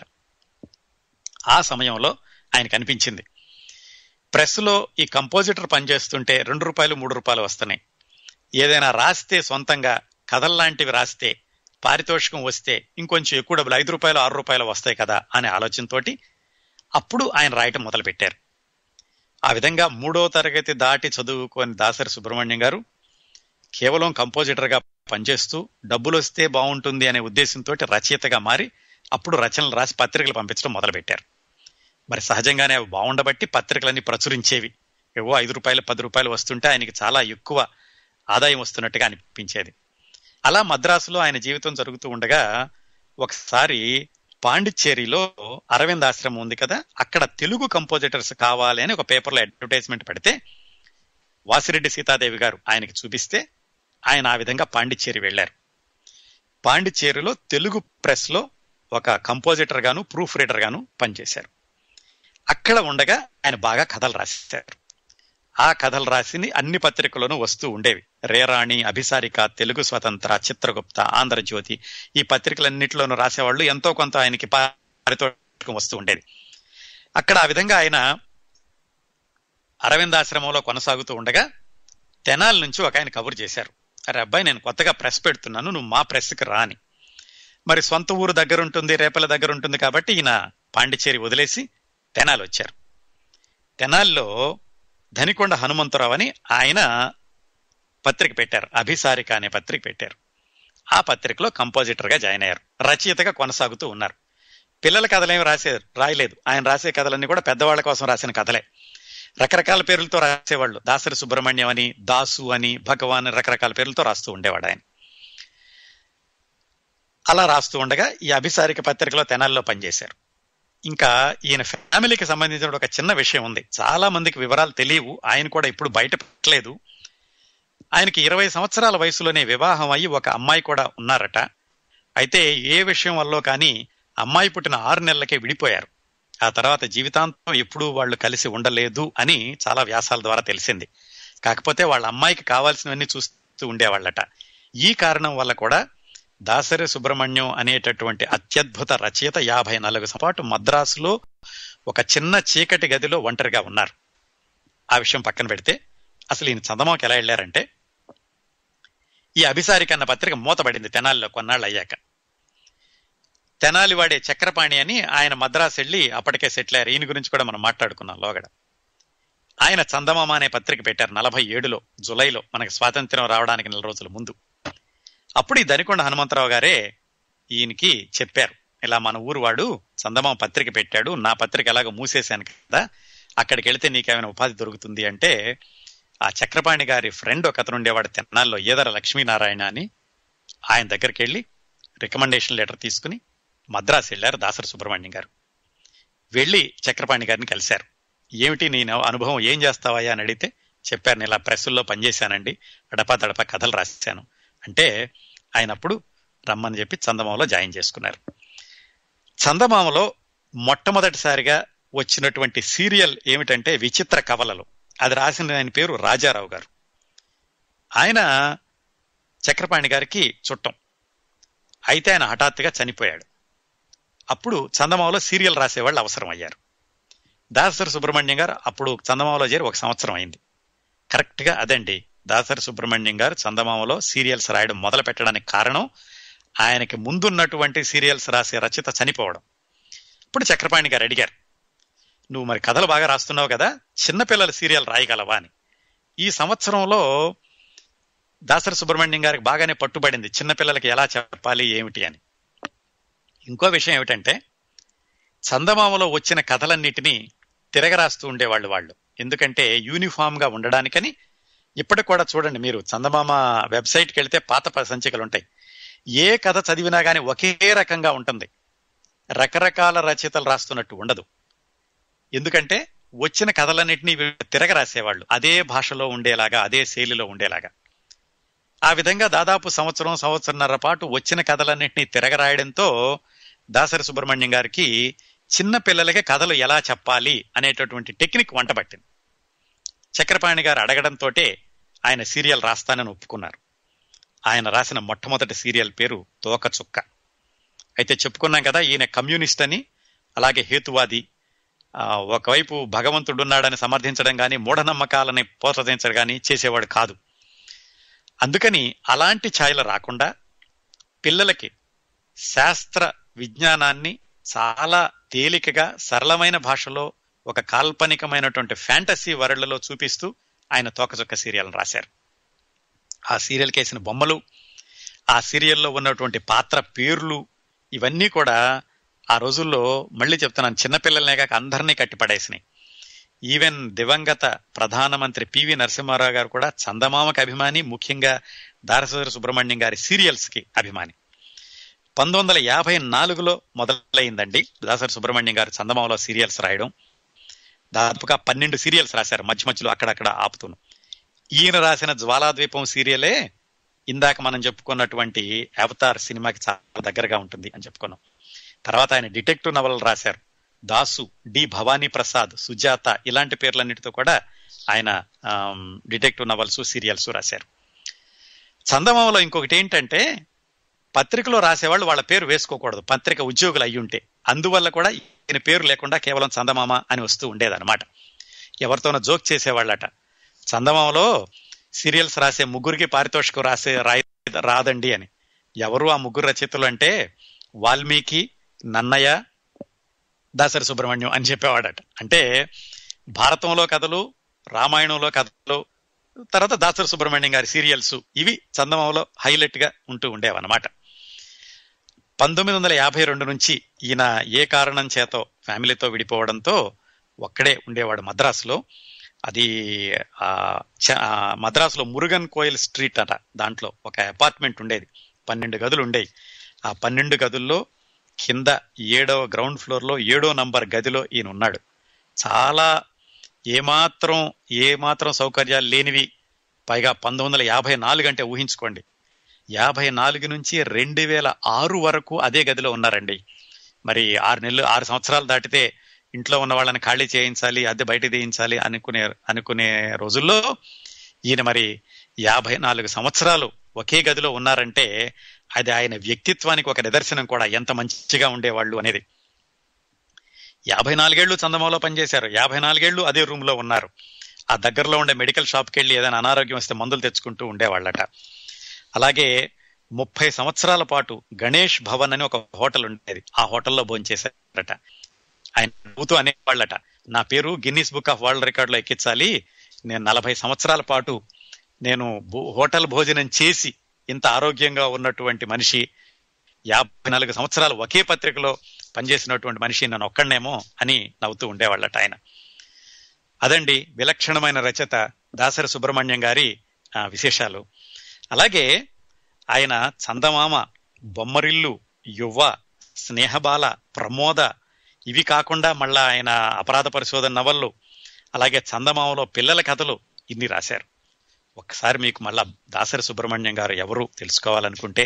ఆ సమయంలో ఆయనకు అనిపించింది ప్రెస్ లో ఈ కంపోజిటర్ పనిచేస్తుంటే రెండు రూపాయలు మూడు రూపాయలు వస్తున్నాయి ఏదైనా రాస్తే సొంతంగా కథల్లాంటివి రాస్తే పారితోషికం వస్తే ఇంకొంచెం ఎక్కువ డబ్బులు ఐదు రూపాయలు ఆరు రూపాయలు వస్తాయి కదా అనే ఆలోచనతోటి అప్పుడు ఆయన రాయటం మొదలు పెట్టారు ఆ విధంగా మూడో తరగతి దాటి చదువుకొని దాసరి సుబ్రహ్మణ్యం గారు కేవలం కంపోజిటర్ గా పనిచేస్తూ డబ్బులు వస్తే బాగుంటుంది అనే ఉద్దేశంతో రచయితగా మారి అప్పుడు రచనలు రాసి పత్రికలు పంపించడం మొదలు పెట్టారు మరి సహజంగానే అవి బాగుండబట్టి పత్రికలన్నీ ప్రచురించేవి ఏవో ఐదు రూపాయలు పది రూపాయలు వస్తుంటే ఆయనకి చాలా ఎక్కువ ఆదాయం వస్తున్నట్టుగా అనిపించేది అలా మద్రాసులో ఆయన జీవితం జరుగుతూ ఉండగా ఒకసారి పాండిచ్చేరిలో అరవింద్ ఆశ్రమం ఉంది కదా అక్కడ తెలుగు కంపోజిటర్స్ కావాలి అని ఒక పేపర్లో అడ్వర్టైజ్మెంట్ పెడితే వాసిరెడ్డి సీతాదేవి గారు ఆయనకి చూపిస్తే ఆయన ఆ విధంగా పాండిచ్చేరి వెళ్లారు పాండిచ్చేరిలో తెలుగు ప్రెస్ లో ఒక కంపోజిటర్ గాను ప్రూఫ్ రీడర్ గాను పనిచేశారు అక్కడ ఉండగా ఆయన బాగా కథలు రాశారు ఆ కథలు రాసి అన్ని పత్రికల్లోనూ వస్తూ ఉండేవి రేరాణి అభిసారిక తెలుగు స్వతంత్ర చిత్రగుప్త ఆంధ్రజ్యోతి ఈ పత్రికలన్నింటిలోనూ రాసేవాళ్ళు ఎంతో కొంత ఆయనకి పారితోషికం వస్తూ ఉండేది అక్కడ ఆ విధంగా ఆయన అరవిందాశ్రమంలో కొనసాగుతూ ఉండగా తెనాల నుంచి ఒక ఆయన కబురు చేశారు అరే అబ్బాయి నేను కొత్తగా ప్రెస్ పెడుతున్నాను నువ్వు మా ప్రెస్కి రాని మరి సొంత ఊరు దగ్గర ఉంటుంది రేపల దగ్గర ఉంటుంది కాబట్టి ఈయన పాండిచ్చేరి వదిలేసి తెనాలి వచ్చారు తెనాల్లో ధనికొండ హనుమంతరావు అని ఆయన పత్రిక పెట్టారు అభిసారిక అనే పత్రిక పెట్టారు ఆ పత్రికలో కంపోజిటర్ గా జాయిన్ అయ్యారు రచయితగా కొనసాగుతూ ఉన్నారు పిల్లల కథలేమి రాసేది రాయలేదు ఆయన రాసే కథలన్నీ కూడా పెద్దవాళ్ళ కోసం రాసిన కథలే రకరకాల పేర్లతో రాసేవాళ్ళు దాసరి సుబ్రహ్మణ్యం అని దాసు అని భగవాన్ రకరకాల పేర్లతో రాస్తూ ఉండేవాడు ఆయన అలా రాస్తూ ఉండగా ఈ అభిసారిక పత్రికలో తెనాల్లో పనిచేశారు ఇంకా ఈయన ఫ్యామిలీకి సంబంధించిన ఒక చిన్న విషయం ఉంది చాలా మందికి వివరాలు తెలియవు ఆయన కూడా ఇప్పుడు బయట పెట్టలేదు ఆయనకి ఇరవై సంవత్సరాల వయసులోనే వివాహం అయ్యి ఒక అమ్మాయి కూడా ఉన్నారట అయితే ఏ విషయం వల్ల కానీ అమ్మాయి పుట్టిన ఆరు నెలలకే విడిపోయారు ఆ తర్వాత జీవితాంతం ఎప్పుడూ వాళ్ళు కలిసి ఉండలేదు అని చాలా వ్యాసాల ద్వారా తెలిసింది కాకపోతే వాళ్ళ అమ్మాయికి కావాల్సినవన్నీ చూస్తూ ఉండేవాళ్ళట ఈ కారణం వల్ల కూడా దాసరి సుబ్రహ్మణ్యం అనేటటువంటి అత్యద్భుత రచయిత యాభై నాలుగు పాటు మద్రాసులో ఒక చిన్న చీకటి గదిలో ఒంటరిగా ఉన్నారు ఆ విషయం పక్కన పెడితే అసలు ఈయన చందమాకి ఎలా వెళ్ళారంటే ఈ అభిసారిక అన్న పత్రిక మూతపడింది తెనాలిలో కొన్నాళ్ళు అయ్యాక తెనాలి వాడే చక్రపాణి అని ఆయన మద్రాసు వెళ్ళి అప్పటికే సెటిల్ అయ్యారు ఈయన గురించి కూడా మనం మాట్లాడుకున్నాం లోగడ ఆయన చందమామ అనే పత్రిక పెట్టారు నలభై ఏడులో జులైలో మనకి స్వాతంత్ర్యం రావడానికి నెల రోజుల ముందు అప్పుడు ఈ దనికొండ హనుమంతరావు గారే ఈయనకి చెప్పారు ఇలా మన ఊరు వాడు చందమామ పత్రిక పెట్టాడు నా పత్రిక ఎలాగో మూసేశాను కదా అక్కడికి వెళితే నీకేమైనా ఉపాధి దొరుకుతుంది అంటే ఆ చక్రపాణి గారి ఫ్రెండ్ ఒక అతను ఉండేవాడు తెన్నాల్లో ఏదర లక్ష్మీనారాయణ అని ఆయన దగ్గరికి వెళ్ళి రికమెండేషన్ లెటర్ తీసుకుని మద్రాసు వెళ్ళారు దాసరి సుబ్రహ్మణ్యం గారు వెళ్ళి చక్రపాణి గారిని కలిశారు ఏమిటి నీ అనుభవం ఏం చేస్తావయ్యా అని అడిగితే చెప్పారు నేను ఇలా ప్రెస్సుల్లో పనిచేశానండి అడపా తడపా కథలు రాశాను అంటే ఆయన అప్పుడు రమ్మని చెప్పి చందమామలో జాయిన్ చేసుకున్నారు చందమామలో మొట్టమొదటిసారిగా వచ్చినటువంటి సీరియల్ ఏమిటంటే విచిత్ర కవలలు అది రాసిన ఆయన పేరు రాజారావు గారు ఆయన చక్రపాణి గారికి చుట్టం అయితే ఆయన హఠాత్తుగా చనిపోయాడు అప్పుడు చందమామలో సీరియల్ రాసేవాళ్ళు అవసరం అయ్యారు దాసరి సుబ్రహ్మణ్యం గారు అప్పుడు చందమామలో చేరి ఒక సంవత్సరం అయింది కరెక్ట్గా అదండి దాసరి సుబ్రహ్మణ్యం గారు చందమామలో సీరియల్స్ రాయడం మొదలు పెట్టడానికి కారణం ఆయనకి ముందున్నటువంటి సీరియల్స్ రాసే రచయిత చనిపోవడం ఇప్పుడు చక్రపాణి గారు అడిగారు నువ్వు మరి కథలు బాగా రాస్తున్నావు కదా చిన్నపిల్లల సీరియల్ రాయగలవా అని ఈ సంవత్సరంలో దాసరి సుబ్రహ్మణ్యం గారికి బాగానే పట్టుబడింది చిన్నపిల్లలకి ఎలా చెప్పాలి ఏమిటి అని ఇంకో విషయం ఏమిటంటే చందమామలో వచ్చిన కథలన్నిటినీ తిరగరాస్తూ ఉండేవాళ్ళు వాళ్ళు ఎందుకంటే యూనిఫామ్ గా ఉండడానికని ఇప్పటికి కూడా చూడండి మీరు చందమామ వెబ్సైట్కి వెళ్తే పాత సంచికలు ఉంటాయి ఏ కథ చదివినా గానీ ఒకే రకంగా ఉంటుంది రకరకాల రచయితలు రాస్తున్నట్టు ఉండదు ఎందుకంటే వచ్చిన కథలన్నింటినీ తిరగ రాసేవాళ్ళు అదే భాషలో ఉండేలాగా అదే శైలిలో ఉండేలాగా ఆ విధంగా దాదాపు సంవత్సరం సంవత్సరంన్నర పాటు వచ్చిన కథలన్నింటినీ తిరగరాయడంతో దాసరి సుబ్రహ్మణ్యం గారికి చిన్న పిల్లలకి కథలు ఎలా చెప్పాలి అనేటటువంటి టెక్నిక్ వంటబట్టింది చక్రపాణి గారు అడగడంతో ఆయన సీరియల్ రాస్తానని ఒప్పుకున్నారు ఆయన రాసిన మొట్టమొదటి సీరియల్ పేరు తోకచుక్క అయితే చెప్పుకున్నాం కదా ఈయన కమ్యూనిస్ట్ అని అలాగే హేతువాది ఒకవైపు భగవంతుడున్నాడని సమర్థించడం కానీ మూఢనమ్మకాలని ప్రోత్సహించడం కానీ చేసేవాడు కాదు అందుకని అలాంటి ఛాయలు రాకుండా పిల్లలకి శాస్త్ర విజ్ఞానాన్ని చాలా తేలికగా సరళమైన భాషలో ఒక కాల్పనికమైనటువంటి ఫ్యాంటసీ వరల్డ్లో చూపిస్తూ ఆయన తోకచుక్క సీరియల్ని రాశారు ఆ సీరియల్ కేసిన బొమ్మలు ఆ సీరియల్లో ఉన్నటువంటి పాత్ర పేర్లు ఇవన్నీ కూడా ఆ రోజుల్లో మళ్ళీ చెప్తున్నాను చిన్నపిల్లలనే కాక అందరినీ కట్టిపడేసినాయి ఈవెన్ దివంగత ప్రధానమంత్రి పివి నరసింహారావు గారు కూడా చందమామకి అభిమాని ముఖ్యంగా దారసోదర సుబ్రహ్మణ్యం గారి సీరియల్స్ కి అభిమాని పంతొమ్మిది వందల యాభై నాలుగులో మొదలైందండి దాసరి సుబ్రహ్మణ్యం గారు చందమామలో సీరియల్స్ రాయడం దాదాపుగా పన్నెండు సీరియల్స్ రాశారు మధ్య మధ్యలో అక్కడక్కడ ఆపుతూను ఈయన రాసిన జ్వాలాద్వీపం సీరియలే ఇందాక మనం చెప్పుకున్నటువంటి అవతార్ సినిమాకి చాలా దగ్గరగా ఉంటుంది అని చెప్పుకున్నాం తర్వాత ఆయన డిటెక్టివ్ నవలలు రాశారు దాసు డి భవానీ ప్రసాద్ సుజాత ఇలాంటి పేర్లన్నిటితో కూడా ఆయన డిటెక్టివ్ నవల్స్ సీరియల్స్ రాశారు చందమామలో ఇంకొకటి ఏంటంటే పత్రికలో రాసేవాళ్ళు వాళ్ళ పేరు వేసుకోకూడదు పత్రిక ఉద్యోగులు అయి ఉంటే అందువల్ల కూడా ఈయన పేరు లేకుండా కేవలం చందమామ అని వస్తూ ఉండేదన్నమాట ఎవరితోనో జోక్ చేసేవాళ్ళట చందమామలో సీరియల్స్ రాసే ముగ్గురికి పారితోషికం రాసే రాయి రాదండి అని ఎవరు ఆ ముగ్గురు రచయితలు అంటే వాల్మీకి నన్నయ్య దాసరి సుబ్రహ్మణ్యం అని చెప్పేవాడట అంటే భారతంలో కథలు రామాయణంలో కథలు తర్వాత దాసరి సుబ్రహ్మణ్యం గారి సీరియల్స్ ఇవి చందమామలో హైలైట్ గా ఉంటూ ఉండేవన్నమాట పంతొమ్మిది వందల యాభై రెండు నుంచి ఈయన ఏ కారణం చేతో ఫ్యామిలీతో విడిపోవడంతో ఒక్కడే ఉండేవాడు మద్రాసులో అది ఆ మద్రాసులో మురుగన్ కోయిల్ స్ట్రీట్ అట దాంట్లో ఒక అపార్ట్మెంట్ ఉండేది పన్నెండు గదులు ఉండేవి ఆ పన్నెండు గదుల్లో కింద ఏడవ గ్రౌండ్ ఫ్లోర్ లో ఏడో నంబర్ గదిలో ఈయన ఉన్నాడు చాలా ఏమాత్రం ఏమాత్రం సౌకర్యాలు లేనివి పైగా పంతొమ్మిది వందల యాభై నాలుగు అంటే ఊహించుకోండి యాభై నాలుగు నుంచి రెండు వేల ఆరు వరకు అదే గదిలో ఉన్నారండి మరి ఆరు నెలలు ఆరు సంవత్సరాలు దాటితే ఇంట్లో ఉన్న వాళ్ళని ఖాళీ చేయించాలి అద్దె బయట తీయించాలి అనుకునే అనుకునే రోజుల్లో ఈయన మరి యాభై నాలుగు సంవత్సరాలు ఒకే గదిలో ఉన్నారంటే అది ఆయన వ్యక్తిత్వానికి ఒక నిదర్శనం కూడా ఎంత మంచిగా ఉండేవాళ్ళు అనేది యాభై నాలుగేళ్లు చందమాలో పనిచేశారు యాభై నాలుగేళ్లు అదే రూమ్ లో ఉన్నారు ఆ దగ్గరలో ఉండే మెడికల్ షాప్కి వెళ్ళి ఏదైనా అనారోగ్యం వస్తే మందులు తెచ్చుకుంటూ ఉండేవాళ్ళట అలాగే ముప్పై సంవత్సరాల పాటు గణేష్ భవన్ అని ఒక హోటల్ ఉండేది ఆ హోటల్లో భోంచేశారట ఆయన నవ్వుతూ అనేవాళ్ళట నా పేరు Guinness book of world record లో ఎక్కించాలి నేను నలభై సంవత్సరాల పాటు నేను భో- హోటల్ భోజనం చేసి ఇంత ఆరోగ్యంగా ఉన్నటువంటి మనిషి యాభై నాలుగు సంవత్సరాలు ఒకే పత్రికలో పనిచేసినటువంటి మనిషి నన్ను ఒక్కడనేమో అని నవ్వుతూ ఉండేవాళ్ళట ఆయన అదండి విలక్షణమైన రచత దాసరి సుబ్రహ్మణ్యం గారి ఆ, విశేషాలు అలాగే ఆయన చందమామ బొమ్మరిల్లు యువ స్నేహబాల ప్రమోద ఇవి కాకుండా మళ్ళా ఆయన అపరాధ పరిశోధన నవళ్ళు అలాగే చందమామలో పిల్లల కథలు ఇన్ని రాశారు ఒక్కసారి మీకు మళ్ళా దాసరి సుబ్రహ్మణ్యం గారు ఎవరు తెలుసుకోవాలనుకుంటే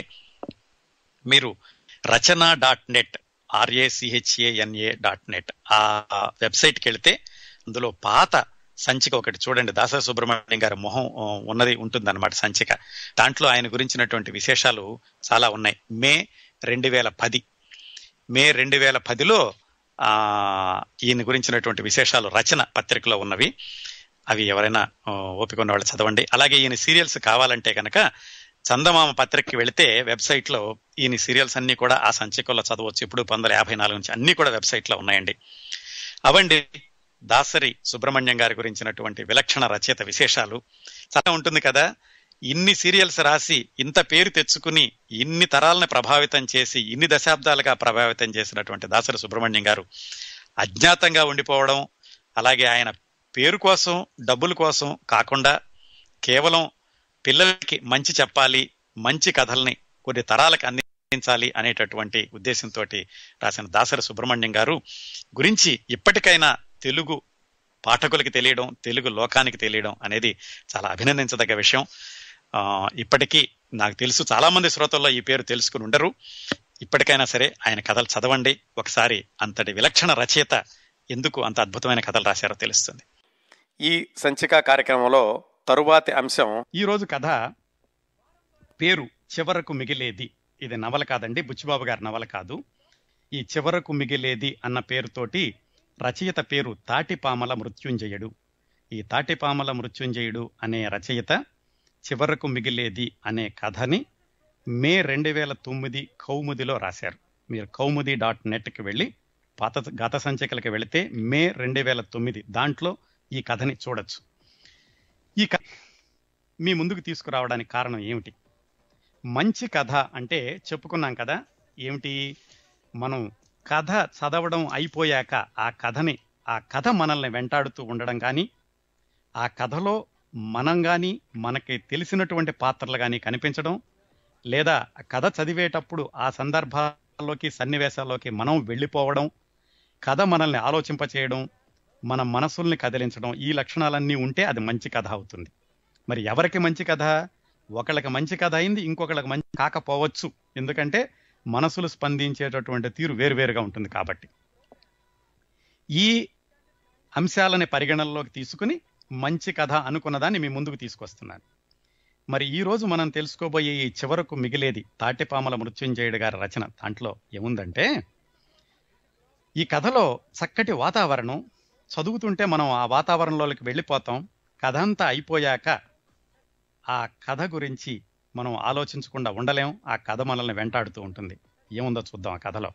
మీరు రచన డాట్ నెట్ ఆర్ఏసిహెచ్ఏఎన్ఏ డాట్ నెట్ ఆ వెబ్సైట్కి వెళితే అందులో పాత సంచిక ఒకటి చూడండి దాసరి సుబ్రహ్మణ్యం గారి మొహం ఆ, ఉన్నది ఉంటుందన్నమాట సంచిక దాంట్లో ఆయన గురించినటువంటి విశేషాలు చాలా ఉన్నాయి మే రెండు వేల పది మే రెండు వేల పదిలో ఆ ఈయన గురించినటువంటి విశేషాలు రచన పత్రికలో ఉన్నవి అవి ఎవరైనా ఆ, ఓపిక ఉన్న వాళ్ళు చదవండి అలాగే ఈయన సీరియల్స్ కావాలంటే కనుక చందమామ పత్రికకి వెళితే వెబ్సైట్ లో ఈయన సీరియల్స్ అన్ని కూడా ఆ సంచికల్లో చదవచ్చు ఇప్పుడు పంతొమ్మిది యాభై నాలుగు నుంచి అన్ని కూడా వెబ్సైట్ లో ఉన్నాయండి అవండి దాసరి సుబ్రహ్మణ్యం గారి గురించినటువంటి విలక్షణ రచయిత విశేషాలు చాలా ఉంటుంది కదా ఇన్ని సీరియల్స్ రాసి ఇంత పేరు తెచ్చుకుని ఇన్ని తరాలను ప్రభావితం చేసి ఇన్ని దశాబ్దాలుగా ప్రభావితం చేసినటువంటి దాసరి సుబ్రహ్మణ్యం గారు అజ్ఞాతంగా ఉండిపోవడం అలాగే ఆయన పేరు కోసం డబ్బుల కోసం కాకుండా కేవలం పిల్లలకి మంచి చెప్పాలి మంచి కథల్ని కొన్ని తరాలకు అందించాలి అనేటటువంటి ఉద్దేశంతో రాసిన దాసరి సుబ్రహ్మణ్యం గారు గురించి ఇప్పటికైనా తెలుగు పాఠకులకి తెలియడం తెలుగు లోకానికి తెలియడం అనేది చాలా అభినందించదగ్గ విషయం ఆ, ఇప్పటికీ నాకు తెలుసు చాలా మంది శ్రోతల్లో ఈ పేరు తెలుసుకుని ఉండరు ఇప్పటికైనా సరే ఆయన కథలు చదవండి ఒకసారి అంతటి విలక్షణ రచయిత ఎందుకు అంత అద్భుతమైన కథలు రాశారో తెలుస్తుంది ఈ సంచిక కార్యక్రమంలో తరువాతి అంశం ఈ రోజు కథ పేరు చివరకు మిగిలేది ఇది నవల కాదండి బుచ్చిబాబు గారి నవల కాదు ఈ చివరకు మిగిలేది అన్న పేరుతోటి రచయిత పేరు తాటిపామల మృత్యుంజయుడు ఈ తాటిపామల మృత్యుంజయుడు అనే రచయిత చివరకు మిగిలేది అనే కథని మే రెండు వేల తొమ్మిది కౌముదిలో రాశారు మీరు కౌముది డాట్ నెట్కి వెళ్ళి పాత గత సంచికలకు వెళితే మే రెండు వేల తొమ్మిది దాంట్లో ఈ కథని చూడొచ్చు ఈ కథ మీ ముందుకు తీసుకురావడానికి కారణం ఏమిటి మంచి కథ అంటే చెప్పుకున్నాం కదా ఏమిటి మనం కథ చదవడం అయిపోయాక ఆ కథని ఆ కథ మనల్ని వెంటాడుతూ ఉండడం కానీ ఆ కథలో మనం కానీ మనకి తెలిసినటువంటి పాత్రలు కానీ కనిపించడం లేదా ఆ కథ చదివేటప్పుడు ఆ సందర్భాల్లోకి సన్నివేశాల్లోకి మనం వెళ్ళిపోవడం కథ మనల్ని ఆలోచింపచేయడం మన మనసుల్ని కదిలించడం ఈ లక్షణాలన్నీ ఉంటే అది మంచి కథ అవుతుంది మరి ఎవరికి మంచి కథ ఒకళ్ళకి మంచి కథ అయింది ఇంకొకళ్ళకి మంచి కాకపోవచ్చు ఎందుకంటే మనసులు స్పందించేటటువంటి తీరు వేరువేరుగా ఉంటుంది కాబట్టి ఈ అంశాలని పరిగణనలోకి తీసుకుని మంచి కథ అనుకున్నదాన్ని మీ ముందుకు తీసుకొస్తున్నాను మరి ఈ రోజు మనం తెలుసుకోబోయే ఈ చివరకు మిగిలేది తాటిపామల మృత్యుంజయుడు గారి రచన దాంట్లో ఏముందంటే ఈ కథలో చక్కటి వాతావరణం చదువుతుంటే మనం ఆ వాతావరణంలోకి వెళ్ళిపోతాం కథ అంతా అయిపోయాక ఆ కథ గురించి మనం ఆలోచించకుండా ఉండలేం ఆ కథ మనల్ని వెంటాడుతూ ఉంటుంది ఏముందో చూద్దాం ఆ కథలో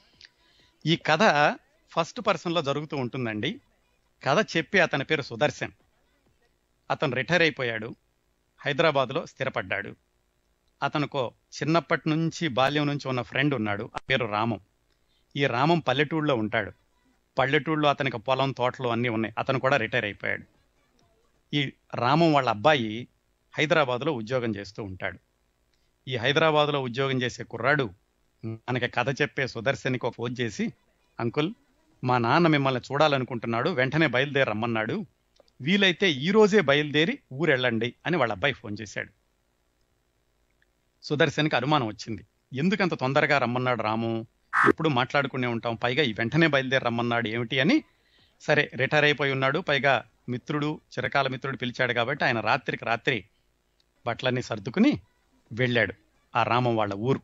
ఈ కథ ఫస్ట్ పర్సన్లో జరుగుతూ ఉంటుందండి కథ చెప్పి అతని పేరు సుదర్శన్ అతను రిటైర్ అయిపోయాడు హైదరాబాద్లో స్థిరపడ్డాడు అతనుకో చిన్నప్పటి నుంచి బాల్యం నుంచి ఉన్న ఫ్రెండ్ ఉన్నాడు ఆ పేరు రామం ఈ రామం పల్లెటూళ్ళలో ఉంటాడు పల్లెటూళ్ళలో అతనికి పొలం తోటలు అన్నీ ఉన్నాయి అతను కూడా రిటైర్ అయిపోయాడు ఈ రామం వాళ్ళ అబ్బాయి హైదరాబాద్లో ఉద్యోగం చేస్తూ ఉంటాడు ఈ హైదరాబాద్లో ఉద్యోగం చేసే కుర్రాడు మనకి కథ చెప్పే సుదర్శన్కి ఒక ఫోన్ చేసి అంకుల్ మా నాన్న మిమ్మల్ని చూడాలనుకుంటున్నాడు వెంటనే బయలుదేరి రమ్మన్నాడు వీలైతే ఈ రోజే బయలుదేరి ఊరెళ్ళండి అని వాళ్ళ అబ్బాయి ఫోన్ చేశాడు సుదర్శన్కి అనుమానం వచ్చింది ఎందుకంత తొందరగా రమ్మన్నాడు రాము ఎప్పుడు మాట్లాడుకునే ఉంటాం పైగా ఈ వెంటనే బయలుదేరి రమ్మన్నాడు ఏమిటి అని సరే రిటైర్ అయిపోయి ఉన్నాడు పైగా మిత్రుడు చిరకాల మిత్రుడు పిలిచాడు కాబట్టి ఆయన రాత్రికి రాత్రి బట్టలన్నీ సర్దుకుని వెళ్ళాడు ఆ రామం వాళ్ళ ఊరు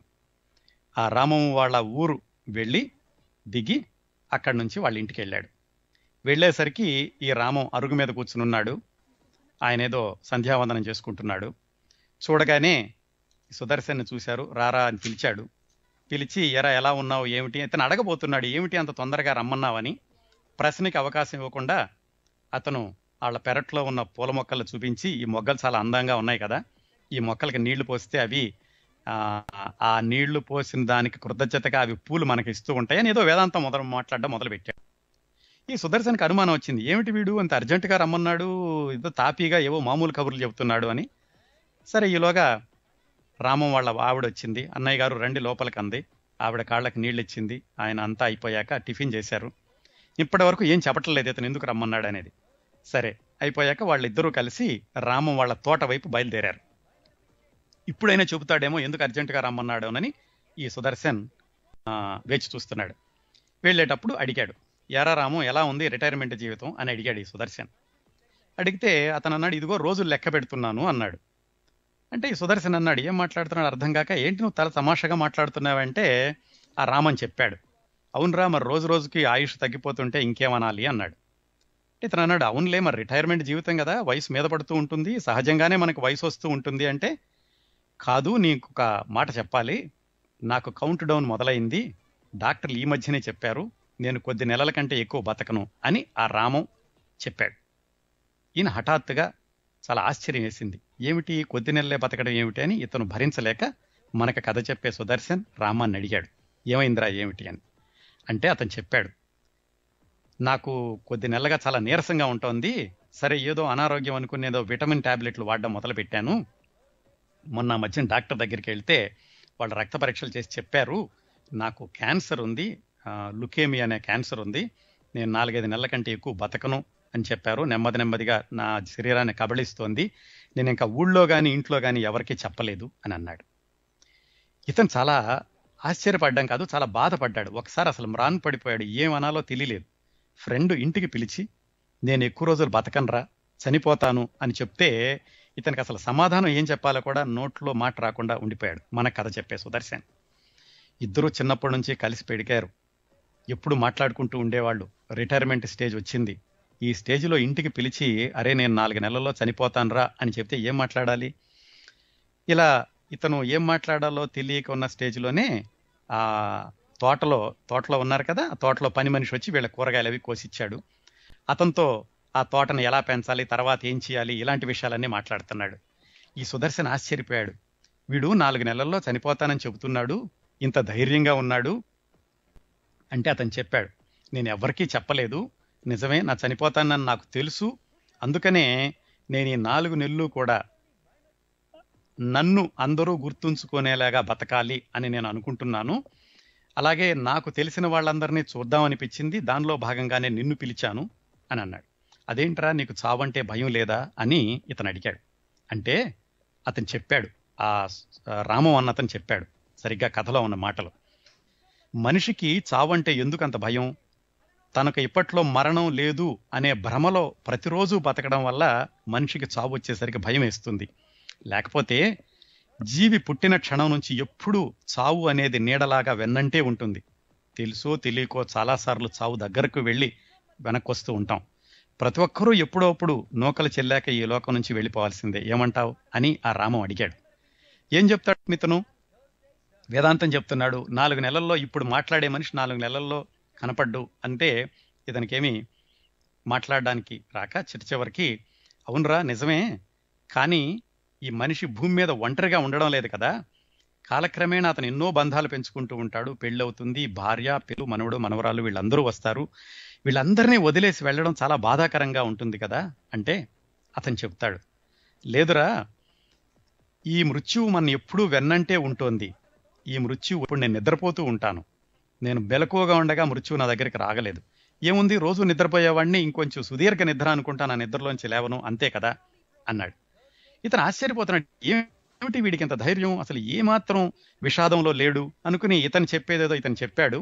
ఆ రామం వాళ్ళ ఊరు వెళ్ళి దిగి అక్కడి నుంచి వాళ్ళ ఇంటికి వెళ్ళాడు వెళ్ళేసరికి ఈ రామం అరుగు మీద కూర్చుని ఉన్నాడు ఆయన ఏదో సంధ్యావందనం చేసుకుంటున్నాడు చూడగానే సుదర్శన్ని చూశారు రారా అని పిలిచాడు పిలిచి ఎరా ఎలా ఉన్నావు ఏమిటి అతను అడగబోతున్నాడు ఏమిటి అంత తొందరగా రమ్మన్నావని ప్రశ్నకి అవకాశం ఇవ్వకుండా అతను వాళ్ళ పెరట్లో ఉన్న పూల మొక్కలు చూపించి ఈ మొగ్గలు చాలా అందంగా ఉన్నాయి కదా ఈ మొక్కలకి నీళ్లు పోస్తే అవి ఆ, ఆ నీళ్లు పోసిన దానికి కృతజ్ఞతగా అవి పూలు మనకి ఇస్తూ ఉంటాయని ఏదో వేదాంతం మొదలు మాట్లాడడం మొదలు పెట్టాడు ఈ సుదర్శన్కి అనుమానం వచ్చింది ఏమిటి వీడు అంత అర్జెంటుగా రమ్మన్నాడు ఏదో తాపీగా ఏవో మామూలు కబుర్లు చెబుతున్నాడు అని సరే ఈలోగా రామం వాళ్ళ ఆవిడ వచ్చింది అన్నయ్య గారు రండి లోపలికి అంది ఆవిడ కాళ్ళకి నీళ్ళు ఇచ్చింది ఆయన అంతా అయిపోయాక టిఫిన్ చేశారు ఇప్పటి వరకు ఏం చెప్పట్లేదు ఇతను ఎందుకు రమ్మన్నాడు అనేది సరే అయిపోయాక వాళ్ళిద్దరూ కలిసి రామం వాళ్ళ తోట వైపు బయలుదేరారు ఇప్పుడైనా చెబుతాడేమో ఎందుకు అర్జెంటుగా రమ్మన్నాడు అని ఈ సుదర్శన్ ఆ, వేచి చూస్తున్నాడు వెళ్ళేటప్పుడు అడిగాడు ఎరా రాము ఎలా ఉంది రిటైర్మెంట్ జీవితం అని అడిగాడు ఈ సుదర్శన్ అడిగితే అతను అన్నాడు ఇదిగో రోజులు లెక్క పెడుతున్నాను అన్నాడు అంటే ఈ సుదర్శన్ అన్నాడు ఏం మాట్లాడుతున్నాడు అర్థం కాక ఏంటి నువ్వు తల తమాషాగా మాట్లాడుతున్నావంటే ఆ రామన్ చెప్పాడు అవునరా మరి రోజు రోజుకి ఆయుష్ తగ్గిపోతుంటే ఇంకేమనాలి అన్నాడు ఇతను అన్నాడు అవునులే మరి రిటైర్మెంట్ జీవితం కదా వయసు మీద పడుతూ ఉంటుంది సహజంగానే మనకు వయసు వస్తూ ఉంటుంది అంటే కాదు నీకు ఒక మాట చెప్పాలి నాకు కౌంట్ డౌన్ మొదలైంది డాక్టర్లు ఈ మధ్యనే చెప్పారు నేను కొద్ది నెలల కంటే ఎక్కువ బతకను అని ఆ రామం చెప్పాడు ఈయన హఠాత్తుగా చాలా ఆశ్చర్యం వేసింది ఏమిటి కొద్ది నెలలే బతకడం ఏమిటి అని ఇతను భరించలేక మనకు కథ చెప్పే సుదర్శన్ రామాన్ని అడిగాడు ఏమైందిరా ఏమిటి అని అంటే అతను చెప్పాడు నాకు కొద్ది నెలలుగా చాలా నీరసంగా ఉంటుంది సరే ఏదో అనారోగ్యం అనుకుని ఏదో విటమిన్ టాబ్లెట్లు వాడడం మొదలు పెట్టాను మొన్న మధ్యన డాక్టర్ దగ్గరికి వెళ్తే వాళ్ళు రక్త పరీక్షలు చేసి చెప్పారు నాకు క్యాన్సర్ ఉంది లుకేమి అనే క్యాన్సర్ ఉంది నేను నాలుగైదు నెలల కంటే ఎక్కువ బతకను అని చెప్పారు నెమ్మది నెమ్మదిగా నా శరీరాన్ని కబళిస్తోంది నేను ఇంకా ఊళ్ళో కానీ ఇంట్లో కానీ ఎవరికీ చెప్పలేదు అని అన్నాడు ఇతను చాలా ఆశ్చర్యపడ్డాం కాదు చాలా బాధపడ్డాడు ఒకసారి అసలు మ్రాన్ పడిపోయాడు ఏమనాలో తెలియలేదు ఫ్రెండ్ ఇంటికి పిలిచి నేను ఎక్కువ రోజులు బతకనరా చనిపోతాను అని చెప్తే ఇతనికి అసలు సమాధానం ఏం చెప్పాలో కూడా నోట్లో మాట రాకుండా ఉండిపోయాడు మన కథ చెప్పే సుదర్శన్ ఇద్దరూ చిన్నప్పటి నుంచి కలిసి పెడికారు ఎప్పుడు మాట్లాడుకుంటూ ఉండేవాళ్ళు రిటైర్మెంట్ స్టేజ్ వచ్చింది ఈ స్టేజ్లో ఇంటికి పిలిచి అరే నేను నాలుగు నెలల్లో చనిపోతానురా అని చెప్తే ఏం మాట్లాడాలి ఇలా ఇతను ఏం మాట్లాడాలో తెలియక ఉన్న స్టేజ్లోనే ఆ తోటలో తోటలో ఉన్నారు కదా ఆ తోటలో పని మనిషి వచ్చి వీళ్ళ కూరగాయలు అవి కోసిచ్చాడు అతనితో ఆ తోటను ఎలా పెంచాలి తర్వాత ఏం చేయాలి ఇలాంటి విషయాలన్నీ మాట్లాడుతున్నాడు ఈ సుదర్శన్ ఆశ్చర్యపోయాడు వీడు నాలుగు నెలల్లో చనిపోతానని చెబుతున్నాడు ఇంత ధైర్యంగా ఉన్నాడు అంటే అతను చెప్పాడు నేను ఎవరికీ చెప్పలేదు నిజమే నా చనిపోతానని నాకు తెలుసు అందుకనే నేను ఈ నాలుగు నెలలు కూడా నన్ను అందరూ గుర్తుంచుకునేలాగా బతకాలి అని నేను అనుకుంటున్నాను అలాగే నాకు తెలిసిన వాళ్ళందరినీ చూద్దామనిపించింది దానిలో భాగంగానే నిన్ను పిలిచాను అని అన్నాడు అదేంట్రా నీకు చావంటే భయం లేదా అని ఇతను అడిగాడు అంటే అతను చెప్పాడు ఆ రామం అన్న అతను చెప్పాడు సరిగ్గా కథలో ఉన్న మాటలు మనిషికి చావంటే ఎందుకు అంత భయం తనకు ఇప్పట్లో మరణం లేదు అనే భ్రమలో ప్రతిరోజు బతకడం వల్ల మనిషికి చావు వచ్చేసరికి భయం వేస్తుంది లేకపోతే జీవి పుట్టిన క్షణం నుంచి ఎప్పుడూ చావు అనేది నీడలాగా వెన్నంటే ఉంటుంది తెలుసో తెలియకో చాలాసార్లు చావు దగ్గరకు వెళ్ళి వెనక్కి వస్తూ ఉంటాం ప్రతి ఒక్కరూ ఎప్పుడోప్పుడు నూకలు చెల్లాక ఈ లోకం నుంచి వెళ్ళిపోవాల్సిందే ఏమంటావు అని ఆ రామం అడిగాడు ఏం చెప్తాడు మితను వేదాంతం చెప్తున్నాడు నాలుగు నెలల్లో ఇప్పుడు మాట్లాడే మనిషి నాలుగు నెలల్లో కనపడ్డు అంటే ఇతనికేమి మాట్లాడడానికి రాక చిట్ట చివరికి అవునరా నిజమే కానీ ఈ మనిషి భూమి మీద ఒంటరిగా ఉండడం లేదు కదా కాలక్రమేణా అతను ఎన్నో బంధాలు పెంచుకుంటూ ఉంటాడు పెళ్ళవుతుంది భార్య పిల్లు మనవడు మనవరాలు వీళ్ళందరూ వస్తారు వీళ్ళందరినీ వదిలేసి వెళ్ళడం చాలా బాధాకరంగా ఉంటుంది కదా అంటే అతను చెప్తాడు లేదురా ఈ మృత్యువు మన ఎప్పుడూ వెన్నంటే ఉంటోంది ఈ మృత్యువు ఇప్పుడు నేను నిద్రపోతూ ఉంటాను నేను బెలకువగా ఉండగా మృత్యువు నా దగ్గరికి రాగలేదు ఏముంది రోజు నిద్రపోయేవాడిని ఇంకొంచెం సుదీర్ఘ నిద్ర అనుకుంటా నా నిద్రలోంచి లేవను అంతే కదా అన్నాడు ఇతను ఆశ్చర్యపోతున్నాడు ఏం ఏమిటి వీడికి ఇంత ధైర్యం అసలు ఏమాత్రం విషాదంలో లేడు అనుకుని ఇతను చెప్పేదేదో ఇతను చెప్పాడు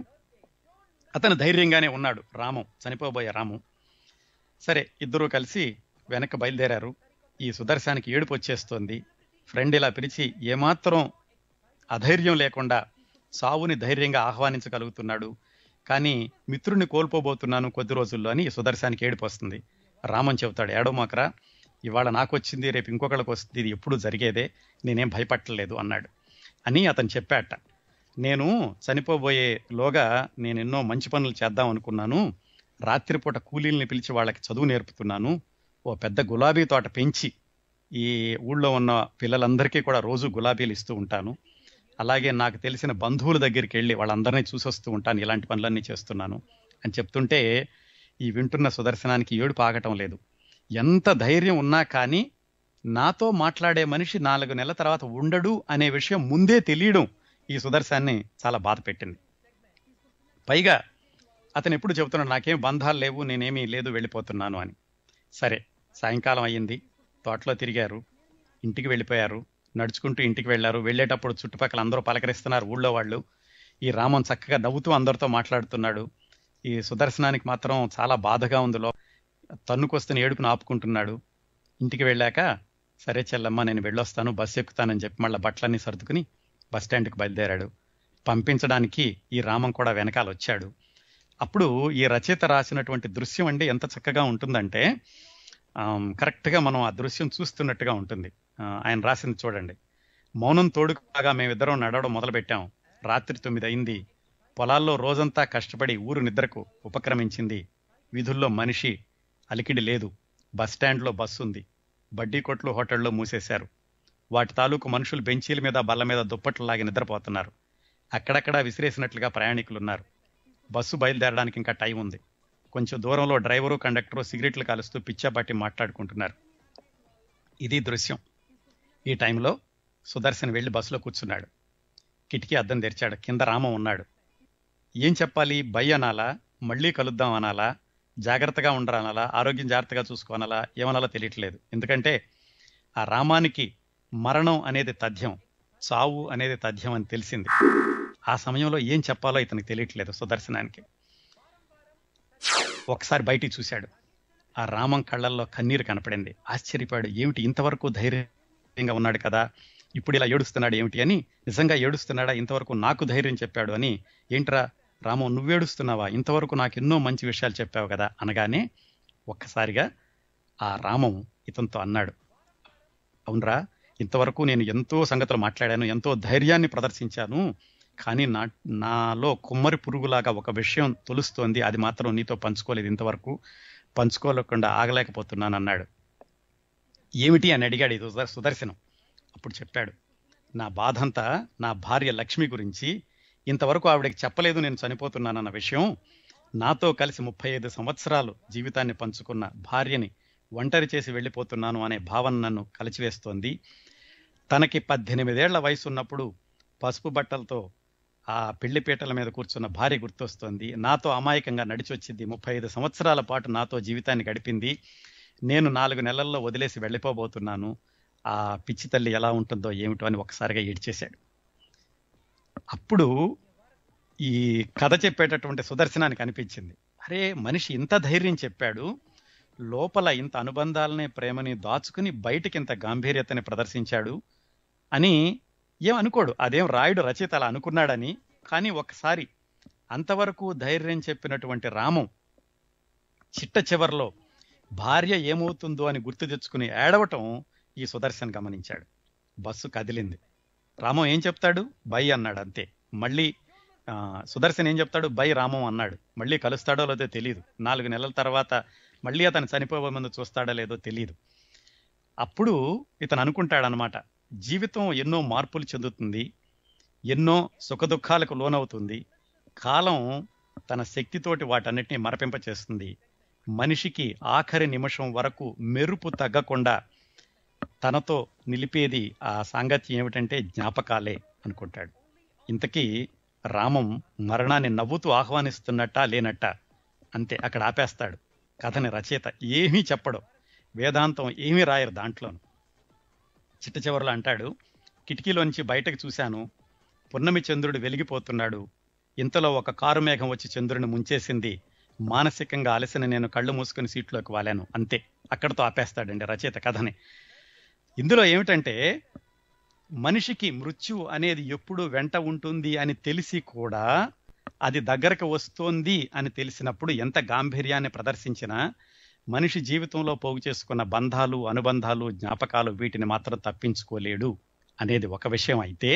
అతను ధైర్యంగానే ఉన్నాడు రామం చనిపోబోయే రామం సరే ఇద్దరూ కలిసి వెనక్కి బయలుదేరారు ఈ సుదర్శనానికి ఏడుపు వచ్చేస్తోంది ఫ్రెండ్ ఇలా పిలిచి ఏమాత్రం అధైర్యం లేకుండా సావుని ధైర్యంగా ఆహ్వానించగలుగుతున్నాడు కానీ మిత్రుడిని కోల్పోబోతున్నాను కొద్ది రోజుల్లో అని సుదర్శనానికి ఏడుపు వస్తుంది రామన్ చెబుతాడు ఏడోమాకరా ఇవాళ నాకు వచ్చింది రేపు ఇంకొకళ్ళకి వస్తుంది ఇది ఎప్పుడు జరిగేదే నేనేం భయపట్టలేదు అన్నాడు అని అతను చెప్పాట నేను చనిపోబోయే లోగా నేను ఎన్నో మంచి పనులు చేద్దాం అనుకున్నాను రాత్రిపూట కూలీల్ని పిలిచి వాళ్ళకి చదువు నేర్పుతున్నాను ఓ పెద్ద గులాబీ తోట పెంచి ఈ ఊళ్ళో ఉన్న పిల్లలందరికీ కూడా రోజు గులాబీలు ఇస్తూ ఉంటాను అలాగే నాకు తెలిసిన బంధువుల దగ్గరికి వెళ్ళి వాళ్ళందరినీ చూసొస్తూ ఉంటాను ఇలాంటి పనులన్నీ చేస్తున్నాను అని చెప్తుంటే ఈ వింటున్న సుదర్శనానికి ఏడుపు ఆగటం లేదు ఎంత ధైర్యం ఉన్నా కానీ నాతో మాట్లాడే మనిషి నాలుగు నెలల తర్వాత ఉండడు అనే విషయం ముందే తెలియడం ఈ సుదర్శనాన్ని చాలా బాధ పెట్టింది పైగా అతను ఎప్పుడు చెబుతున్నాడు నాకేం బంధాలు లేవు నేనేమీ లేదు వెళ్ళిపోతున్నాను అని సరే సాయంకాలం అయ్యింది తోటలో తిరిగారు ఇంటికి వెళ్ళిపోయారు నడుచుకుంటూ ఇంటికి వెళ్ళారు వెళ్ళేటప్పుడు చుట్టుపక్కల అందరూ పలకరిస్తున్నారు ఊళ్ళో వాళ్ళు ఈ రామన్ చక్కగా నవ్వుతూ అందరితో మాట్లాడుతున్నాడు ఈ సుదర్శనానికి మాత్రం చాలా బాధగా ఉంది లో తన్నుకొస్తున్న ఏడుపును ఆపుకుంటున్నాడు ఇంటికి వెళ్ళాక సరే చెల్లమ్మ నేను వెళ్ళొస్తాను బస్సు ఎక్కుతానని చెప్పి మళ్ళీ బట్టలన్నీ సర్దుకుని బస్ స్టాండ్కి బయలుదేరాడు పంపించడానికి ఈ రామం కూడా వెనకాల వచ్చాడు అప్పుడు ఈ రచయిత రాసినటువంటి దృశ్యం అండి ఎంత చక్కగా ఉంటుందంటే ఆమ్, కరెక్ట్గా మనం ఆ దృశ్యం చూస్తున్నట్టుగా ఉంటుంది ఆ, ఆయన రాసింది చూడండి మౌనం తోడుగా మేమిద్దరం నడవడం మొదలుపెట్టాం రాత్రి తొమ్మిది అయింది పొలాల్లో రోజంతా కష్టపడి ఊరు నిద్రకు ఉపక్రమించింది వీధుల్లో మనిషి అలికిడి లేదు బస్ స్టాండ్లో బస్సు ఉంది బడ్డీ కొట్లు హోటల్లో మూసేశారు వాటి తాలూకు మనుషులు బెంచీల మీద బల్ల మీద దుప్పట్లలాగి నిద్రపోతున్నారు అక్కడక్కడా విసిరేసినట్లుగా ప్రయాణికులున్నారు బస్సు బయలుదేరడానికి ఇంకా టైం ఉంది కొంచెం దూరంలో డ్రైవరు కండక్టరు సిగరెట్లు కాలుస్తూ పిచ్చాపాటి మాట్లాడుకుంటున్నారు ఇది దృశ్యం ఈ టైంలో సుదర్శన్ వెళ్ళి బస్సులో కూర్చున్నాడు కిటికీ అద్దం తెరిచాడు కింద రామం ఉన్నాడు ఏం చెప్పాలి బై అనాలా మళ్ళీ కలుద్దాం అనాలా జాగ్రత్తగా ఉండరనాలా ఆరోగ్యం జాగ్రత్తగా చూసుకోనాలా ఏమనాలో తెలియట్లేదు ఎందుకంటే ఆ రామానికి మరణం అనేది తథ్యం చావు అనేది తథ్యం అని తెలిసింది ఆ సమయంలో ఏం చెప్పాలో ఇతనికి తెలియట్లేదు సుదర్శనానికి ఒకసారి బయటికి చూశాడు ఆ రామం కళ్ళల్లో కన్నీరు కనపడింది ఆశ్చర్యపోయాడు ఏమిటి ఇంతవరకు ధైర్యంగా ఉన్నాడు కదా ఇప్పుడు ఇలా ఏడుస్తున్నాడు ఏమిటి అని నిజంగా ఏడుస్తున్నాడా ఇంతవరకు నాకు ధైర్యం చెప్పాడు అని ఏంట్రా రామం నువ్వేడుస్తున్నావా ఇంతవరకు నాకు ఎన్నో మంచి విషయాలు చెప్పావు కదా అనగానే ఒక్కసారిగా ఆ రామం ఇతనితో అన్నాడు అవునరా ఇంతవరకు నేను ఎంతో సంగతులు మాట్లాడాను ఎంతో ధైర్యాన్ని ప్రదర్శించాను కానీ నా నాలో కుమ్మరి పురుగులాగా ఒక విషయం తొలుస్తోంది అది మాత్రం నీతో పంచుకోలేదు ఇంతవరకు పంచుకోలేకుండా ఆగలేకపోతున్నాను అన్నాడు ఏమిటి అని అడిగాడు ఈ సుదర్- సుదర్శనం అప్పుడు చెప్పాడు నా బాధంతా నా భార్య లక్ష్మి గురించి ఇంతవరకు ఆవిడకి చెప్పలేదు నేను చనిపోతున్నానన్న విషయం నాతో కలిసి ముప్పై ఐదు సంవత్సరాలు జీవితాన్ని పంచుకున్న భార్యని ఒంటరి చేసి వెళ్ళిపోతున్నాను అనే భావన నన్ను కలిచివేస్తోంది తనకి పద్దెనిమిదేళ్ల వయసు ఉన్నప్పుడు పసుపు బట్టలతో ఆ పెళ్లి పీటల మీద కూర్చున్న భార్య గుర్తొస్తోంది నాతో అమాయకంగా నడిచి వచ్చింది ముప్పై ఐదు సంవత్సరాల పాటు నాతో జీవితాన్ని గడిపింది నేను నాలుగు నెలల్లో వదిలేసి వెళ్ళిపోబోతున్నాను ఆ పిచ్చి తల్లి ఎలా ఉంటుందో ఏమిటో అని ఒకసారిగా ఏడ్చేశాడు అప్పుడు ఈ కథ చెప్పేటటువంటి సుదర్శనానికి అనిపించింది అరే మనిషి ఇంత ధైర్యం చెప్పాడు లోపల ఇంత అనుబంధాలని ప్రేమని దాచుకుని బయటికి ఇంత గాంభీర్యతని ప్రదర్శించాడు అని ఏం అనుకోడు అదేం రాయుడు రచయిత అలా అనుకున్నాడని కానీ ఒకసారి అంతవరకు ధైర్యం చెప్పినటువంటి రామం చిట్ట చివర్లో భార్య ఏమవుతుందో అని గుర్తు తెచ్చుకుని ఏడవటం ఈ సుదర్శన్ గమనించాడు బస్సు కదిలింది రామం ఏం చెప్తాడు బై అన్నాడు అంతే మళ్ళీ ఆ, సుదర్శన్ ఏం చెప్తాడు బై రామం అన్నాడు మళ్ళీ కలుస్తాడో లేదో తెలియదు నాలుగు నెలల తర్వాత మళ్ళీ అతను చనిపోయే ముందు చూస్తాడో లేదో తెలియదు అప్పుడు ఇతను అనుకుంటాడనమాట జీవితం ఎన్నో మార్పులు చెందుతుంది ఎన్నో సుఖదుఖాలకు లోనవుతుంది కాలం తన శక్తితోటి వాటన్నిటిని మరపింప చేస్తుంది మనిషికి ఆఖరి నిమిషం వరకు మెరుపు తగ్గకుండా తనతో నిలిపేది ఆ సాంగత్యం ఏమిటంటే జ్ఞాపకాలే అనుకుంటాడు ఇంతకీ రామం మరణాన్ని నవ్వుతూ ఆహ్వానిస్తున్నట్టా లేనట్టా అంతే అక్కడ ఆపేస్తాడు కథని రచయిత ఏమీ చెప్పడు వేదాంతం ఏమీ రాయరు దాంట్లోను చిట్ట చివరిలో అంటాడు కిటికీలోంచి బయటకు చూశాను పున్నమి చంద్రుడు వెలిగిపోతున్నాడు ఇంతలో ఒక కారు మేఘం వచ్చి చంద్రుని ముంచేసింది మానసికంగా అలసిన నేను కళ్ళు మూసుకుని సీట్లోకి వాలాను అంతే అక్కడతో ఆపేస్తాడండి రచయిత కథని ఇందులో ఏమిటంటే మనిషికి మృత్యు అనేది ఎప్పుడు వెంట ఉంటుంది అని తెలిసి కూడా అది దగ్గరకు వస్తోంది అని తెలిసినప్పుడు ఎంత గాంభీర్యాన్ని ప్రదర్శించినా మనిషి జీవితంలో పోగు చేసుకున్న బంధాలు అనుబంధాలు జ్ఞాపకాలు వీటిని మాత్రం తప్పించుకోలేడు అనేది ఒక విషయం అయితే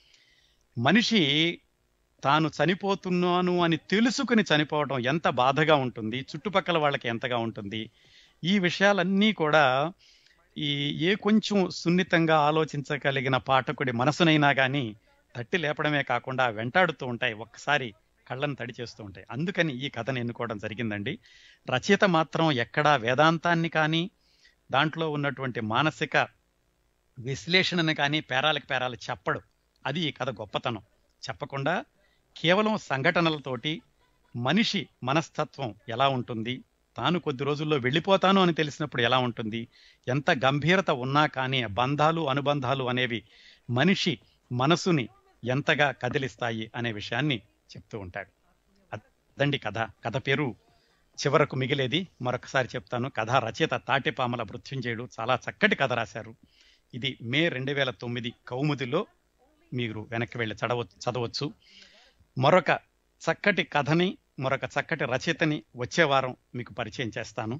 మనిషి తాను చనిపోతున్నాను అని తెలుసుకుని చనిపోవడం ఎంత బాధగా ఉంటుంది చుట్టుపక్కల వాళ్ళకి ఎంతగా ఉంటుంది ఈ విషయాలన్నీ కూడా ఈ ఏ కొంచెం సున్నితంగా ఆలోచించగలిగిన పాఠకుడి మనసునైనా కానీ తట్టి లేపడమే కాకుండా వెంటాడుతూ ఉంటాయి ఒక్కసారి కళ్ళను తడి చేస్తూ ఉంటాయి అందుకని ఈ కథను ఎన్నుకోవడం జరిగిందండి రచయిత మాత్రం ఎక్కడా వేదాంతాన్ని కానీ దాంట్లో ఉన్నటువంటి మానసిక విశ్లేషణను కానీ పేరాలకు పేరాలు చెప్పడు అది ఈ కథ గొప్పతనం చెప్పకుండా కేవలం సంఘటనలతోటి మనిషి మనస్తత్వం ఎలా ఉంటుంది తాను కొద్ది రోజుల్లో వెళ్ళిపోతాను అని తెలిసినప్పుడు ఎలా ఉంటుంది ఎంత గంభీరత ఉన్నా కానీ బంధాలు అనుబంధాలు అనేవి మనిషి మనసుని ఎంతగా కదిలిస్తాయి అనే విషయాన్ని చెప్తూ ఉంటాడు అదండి కథ కథ పేరు చివరకు మిగిలేది మరొకసారి చెప్తాను కథ రచయిత తాటిపామల మృత్యుంజయుడు చాలా చక్కటి కథ రాశారు ఇది మే రెండు వేల తొమ్మిది కౌముదిలో మీరు వెనక్కి వెళ్ళి చదవ చదవచ్చు మరొక చక్కటి కథని మరొక చక్కటి రచయితని వచ్చే వారం మీకు పరిచయం చేస్తాను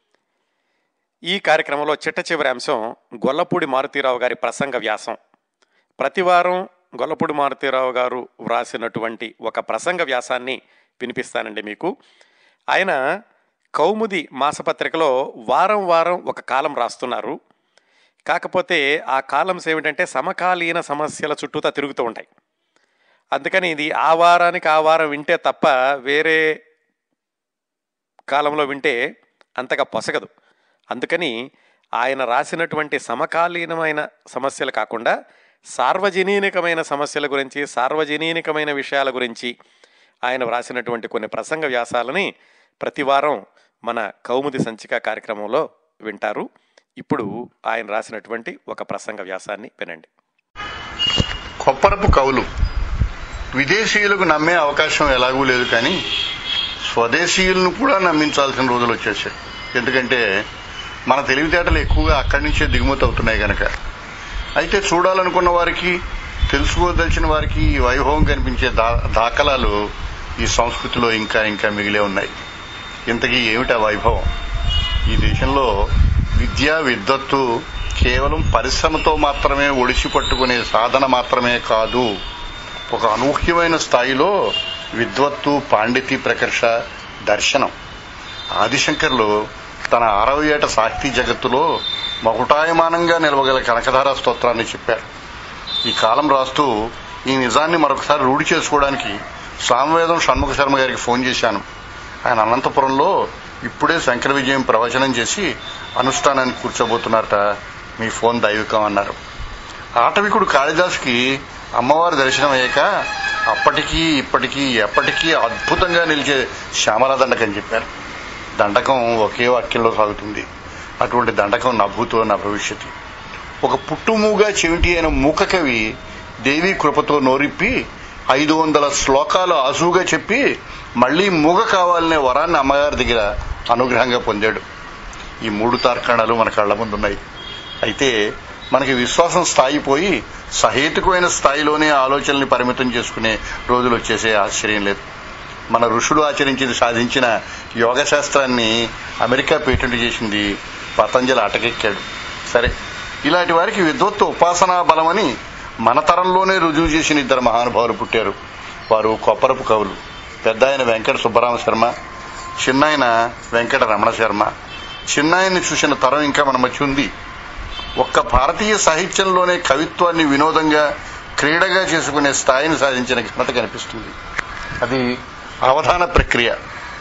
ఈ కార్యక్రమంలో చిట్ట చివరి అంశం గొల్లపూడి మారుతీరావు గారి ప్రసంగ వ్యాసం ప్రతి వారం గొల్లపూడి మారుతీరావు గారు వ్రాసినటువంటి ఒక ప్రసంగ వ్యాసాన్ని వినిపిస్తానండి మీకు ఆయన కౌముది మాసపత్రికలో వారం వారం ఒక కాలం రాస్తున్నారు కాకపోతే ఆ కాలమ్స్ ఏమిటంటే సమకాలీన సమస్యల చుట్టూతా తిరుగుతూ ఉంటాయి అందుకని ఇది ఆ వారానికి ఆ వారం వింటే తప్ప వేరే కాలంలో వింటే అంతగా పొసగదు అందుకని ఆయన రాసినటువంటి సమకాలీనమైన సమస్యలు కాకుండా సార్వజనీనికమైన సమస్యల గురించి సార్వజనీనికమైన విషయాల గురించి ఆయన వ్రాసినటువంటి కొన్ని ప్రసంగ వ్యాసాలని ప్రతి వారం మన కౌముది సంచిక కార్యక్రమంలో వింటారు ఇప్పుడు ఆయన రాసినటువంటి ఒక ప్రసంగ వ్యాసాన్ని వినండి కొప్పరపు కవులు విదేశీయులకు నమ్మే అవకాశం ఎలాగూ లేదు కానీ స్వదేశీయులను కూడా నమ్మించాల్సిన రోజులు వచ్చేసాయి ఎందుకంటే మన తెలివితేటలు ఎక్కువగా అక్కడి నుంచే దిగుమతి అవుతున్నాయి కనుక అయితే చూడాలనుకున్న వారికి తెలుసుకోదలిచిన వారికి ఈ వైభవం కనిపించే దా దాఖలాలు ఈ సంస్కృతిలో ఇంకా ఇంకా మిగిలే ఉన్నాయి ఇంతకీ ఏమిటా వైభవం ఈ దేశంలో విద్య విద్వత్తు కేవలం పరిశ్రమతో మాత్రమే ఒడిసి పట్టుకునే సాధన మాత్రమే కాదు ఒక అనూహ్యమైన స్థాయిలో విద్వత్తు పాండితి ప్రకర్ష దర్శనం ఆదిశంకర్లు తన అరవై ఏట సాహితీ జగత్తులో మకుటాయమానంగా నిలవగల కనకధార స్తోత్రాన్ని చెప్పారు ఈ కాలం రాస్తూ ఈ నిజాన్ని మరొకసారి రూఢి చేసుకోవడానికి సామవేదం షణ్ముఖ శర్మ గారికి ఫోన్ చేశాను ఆయన అనంతపురంలో ఇప్పుడే శంకర విజయం ప్రవచనం చేసి అనుష్ఠానానికి కూర్చోబోతున్నారట మీ ఫోన్ దైవికం అన్నారు ఆటవికుడు కాళిదాసుకి అమ్మవారి దర్శనం అయ్యాక అప్పటికీ ఇప్పటికీ ఎప్పటికీ అద్భుతంగా నిలిచే శ్యామల దండకం చెప్పారు దండకం ఒకే వాక్యంలో సాగుతుంది అటువంటి దండకం నభూతో నా భవిష్యత్తు ఒక పుట్టుమూగా చెవిటి అయిన మూక కవి దేవి కృపతో నోరిప్పి ఐదు వందల శ్లోకాలు ఆసుగా చెప్పి మళ్లీ మూగ కావాలనే వరాన్ని అమ్మగారి దగ్గర అనుగ్రహంగా పొందాడు ఈ మూడు తార్కాణాలు మన కళ్ల ముందున్నాయి అయితే మనకి విశ్వాసం స్థాయి పోయి సహేతుకమైన స్థాయిలోనే ఆలోచనల్ని పరిమితం చేసుకునే రోజులు వచ్చేసే ఆశ్చర్యం లేదు మన ఋషులు ఆచరించింది సాధించిన యోగ శాస్త్రాన్ని అమెరికా పేటెంట్ చేసింది పతంజలి అటకెక్కాడు సరే ఇలాంటి వారికి విద్వత్తు ఉపాసనా బలమని మన తరంలోనే రుజువు చేసిన ఇద్దరు మహానుభావులు పుట్టారు వారు కొప్పరపు కవులు పెద్ద ఆయన వెంకట సుబ్బరామ శర్మ చిన్నాయన వెంకట రమణ శర్మ చిన్నాయన్ని చూసిన తరం ఇంకా మన మధ్య ఉంది ఒక్క భారతీయ సాహిత్యంలోనే కవిత్వాన్ని వినోదంగా క్రీడగా చేసుకునే స్థాయిని సాధించిన ఘనత కనిపిస్తుంది అది అవధాన ప్రక్రియ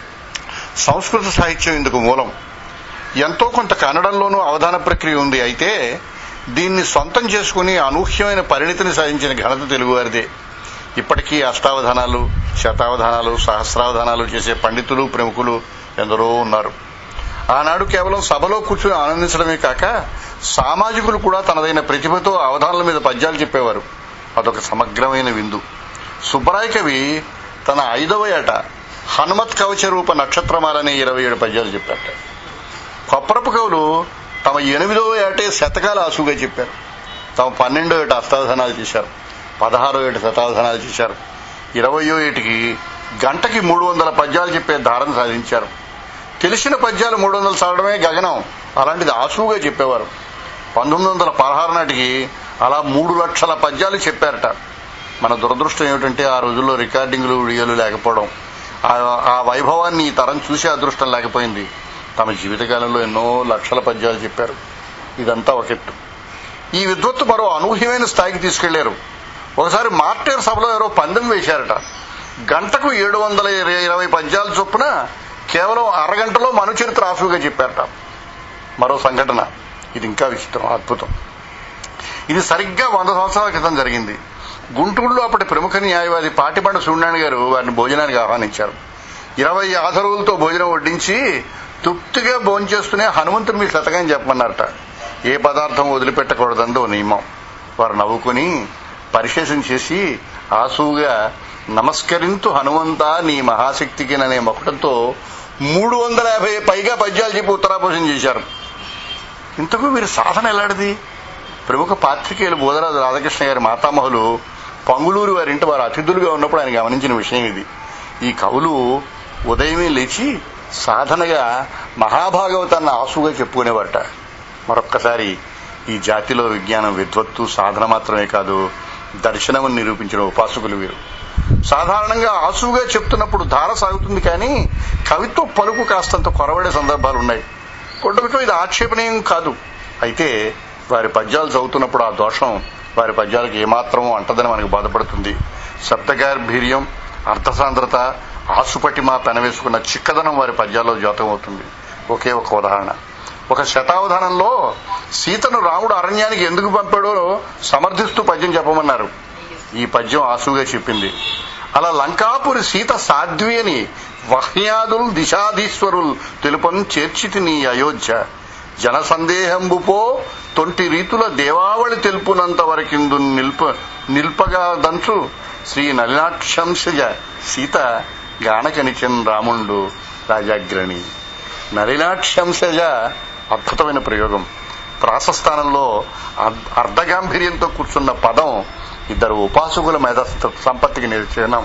సంస్కృత సాహిత్యం ఇందుకు మూలం ఎంతో కొంత కన్నడంలోనూ అవధాన ప్రక్రియ ఉంది అయితే దీన్ని సొంతం చేసుకుని అనూహ్యమైన పరిణితిని సాధించిన ఘనత తెలుగువారిదే ఇప్పటికీ అష్టావధానాలు శతావధానాలు సహస్రావధానాలు చేసే పండితులు ప్రముఖులు ఎందరో ఉన్నారు ఆనాడు కేవలం సభలో కూర్చుని ఆనందించడమే కాక సామాజికులు కూడా తనదైన ప్రతిభతో అవధానాల మీద పద్యాలు చెప్పేవారు అదొక సమగ్రమైన విందు సుబ్బరాయ కవి తన ఐదవ ఏట హనుమత్ కవచ రూప నక్షత్రమాలనే ఇరవై ఏడు పద్యాలు చెప్పారట కొప్పరపు కవులు తమ ఎనిమిదవ ఏటే శతకాల ఆసుగా చెప్పారు తమ పన్నెండో ఏట అష్టావధానాలు చేశారు పదహారో ఏట శతావధానాలు చేశారు ఇరవయో ఏటికి గంటకి మూడు వందల పద్యాలు చెప్పే ధారణ సాధించారు తెలిసిన పద్యాలు మూడు వందలు చదవడమే గగనం అలాంటిది ఆసువుగా చెప్పేవారు పంతొమ్మిది వందల పదహారు నాటికి అలా మూడు లక్షల పద్యాలు చెప్పారట మన దురదృష్టం ఏమిటంటే ఆ రోజుల్లో రికార్డింగ్లు వీడియోలు లేకపోవడం ఆ- ఆ వైభవాన్ని ఈ తరం చూసే అదృష్టం లేకపోయింది తమ జీవితకాలంలో ఎన్నో లక్షల పద్యాలు చెప్పారు ఇదంతా ఒక ఎత్తు ఈ విద్వత్తు మరో అనూహ్యమైన స్థాయికి తీసుకెళ్లారు ఒకసారి మార్టేర్ సభలో ఎవరో పందెం వేశారట గంటకు ఏడు వందల ఇరవై పద్యాల చొప్పున కేవలం అరగంటలో మనుచరిత్ర ఆఫీగా చెప్పారట మరో సంఘటన ఇది ఇంకా విచిత్రం అద్భుతం ఇది సరిగ్గా వంద సంవత్సరాల క్రితం జరిగింది గుంటూరులో అప్పటి ప్రముఖ న్యాయవాది పాటిబండ సూర్యనారాయణ గారు వారిని భోజనానికి ఆహ్వానించారు ఇరవై ఆధరువులతో భోజనం వడ్డించి తృప్తిగా భోంచేస్తూనే హనుమంతుడు మీ శతకం చెప్పమన్నారట ఏ పదార్థం వదిలిపెట్టకూడదందో నియమం వారు నవ్వుకుని పరిశేషం చేసి ఆసువుగా నమస్కరింతు హనుమంత నీ మహాశక్తికి అనే మొక్కడంతో మూడు వందల యాభై పైగా పద్యాలు చెప్పి ఉత్తరాపోషణ చేశారు ఇంతకు వీరి సాధన ఎలాంటిది ప్రముఖ పాత్రికేయులు బోధరాజు రాధాకృష్ణ గారి మాతామహులు పంగులూరు వారింటి వారు అతిథులుగా ఉన్నప్పుడు ఆయన గమనించిన విషయం ఇది ఈ కవులు ఉదయమే లేచి సాధనగా మహాభాగవతాన్ని ఆసుగా చెప్పుకునేవారట మరొక్కసారి ఈ జాతిలో విజ్ఞానం విద్వత్తు సాధన మాత్రమే కాదు దర్శనము నిరూపించిన ఉపాసకులు వీరు సాధారణంగా ఆసుగా చెప్తున్నప్పుడు ధార సాగుతుంది కానీ కవిత్వ పలుకు కాస్తంత కొరవడే సందర్భాలు ఉన్నాయి కొండలతో ఇది ఆక్షేపణీయం కాదు అయితే వారి పద్యాలు చదువుతున్నప్పుడు ఆ దోషం వారి పద్యాలకు ఏమాత్రమో అంటదని మనకు బాధపడుతుంది శబ్దగార్భీర్యం అర్థసాంద్రత ఆసుపటిమ పెనవేసుకున్న చిక్కదనం వారి పద్యాల్లో జాతం అవుతుంది ఒకే ఒక ఉదాహరణ ఒక శతావధానంలో సీతను రాముడు అరణ్యానికి ఎందుకు పంపాడో సమర్థిస్తూ పద్యం చెప్పమన్నారు ఈ పద్యం ఆసుగా చెప్పింది అలా లంకాపురి సీత సాధ్వి అని వహ్యాదుల్ దిశాధీశ్వరుల్ తెలుపను చేర్చితి నీ అయోధ్య జన సందేహంబుపో తొంటి రీతుల దేవావళి తెలుపునంత వరకిందు నిల్ప నిల్పగా దంచు శ్రీ నలినాక్షంశజ సీత గానకనిచన్ రాముండు రాజాగ్రణి నలినాక్షంశజ అద్భుతమైన ప్రయోగం ప్రాసస్థానంలో అర్- అర్ధగాంభీర్యంతో కూర్చున్న పదం ఇద్దరు ఉపాసకుల మేధ సంపత్తికి నిలిచినాం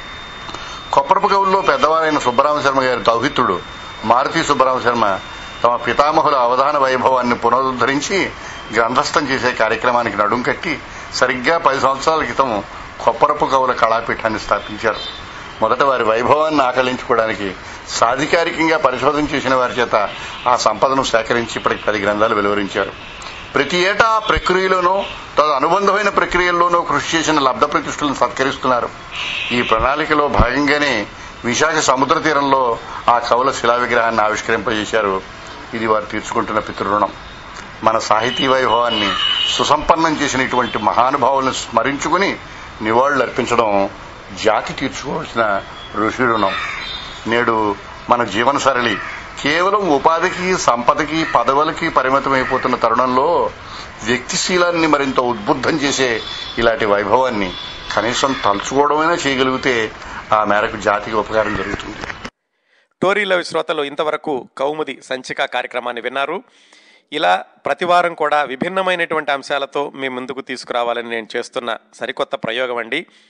కొప్పరపు కవుల్లో పెద్దవారైన సుబ్బరామ శర్మ గారి దౌహిత్రుడు మారుతి సుబ్బరామ శర్మ తమ పితామహుల అవధాన వైభవాన్ని పునరుద్ధరించి గ్రంథస్థం చేసే కార్యక్రమానికి నడుం కట్టి సరిగ్గా పది సంవత్సరాల క్రితం కొప్పరపు కవుల కళాపీఠాన్ని స్థాపించారు మొదట వారి వైభవాన్ని ఆకలించుకోవడానికి సాధికారికంగా పరిశోధన చేసిన వారి చేత ఆ సంపదను సేకరించి ఇప్పటికి పది గ్రంథాలు వెలువరించారు ప్రతి ఏటా ఆ ప్రక్రియలోనూ తదు అనుబంధమైన ప్రక్రియల్లోనూ కృషి చేసిన లబ్ధ ప్రతిష్ఠులను సత్కరిస్తున్నారు ఈ ప్రణాళికలో భాగంగానే విశాఖ సముద్ర తీరంలో ఆ కవుల శిలా విగ్రహాన్ని ఆవిష్కరింపజేశారు ఇది వారు తీర్చుకుంటున్న పితృరుణం మన సాహితీ వైభవాన్ని సుసంపన్నం చేసిన ఇటువంటి మహానుభావులను స్మరించుకుని నివాళులు అర్పించడం జాతి తీర్చుకోవాల్సిన ఋషి రుణం నేడు మన జీవన సరళి కేవలం ఉపాధికి సంపదకి పదవులకి పరిమితమైపోతున్న తరుణంలో వ్యక్తిశీలాన్ని మరింత ఉద్బుద్ధం చేసే ఇలాంటి వైభవాన్ని కనీసం తలుచుకోవడమైనా చేయగలిగితే ఆ మేరకు జాతికి ఉపకారం జరుగుతుంది టోరీల శ్రోతలు ఇంతవరకు కౌముది సంచిక కార్యక్రమాన్ని విన్నారు ఇలా ప్రతివారం కూడా విభిన్నమైనటువంటి అంశాలతో మీ ముందుకు తీసుకురావాలని నేను చేస్తున్న సరికొత్త ప్రయోగం అండి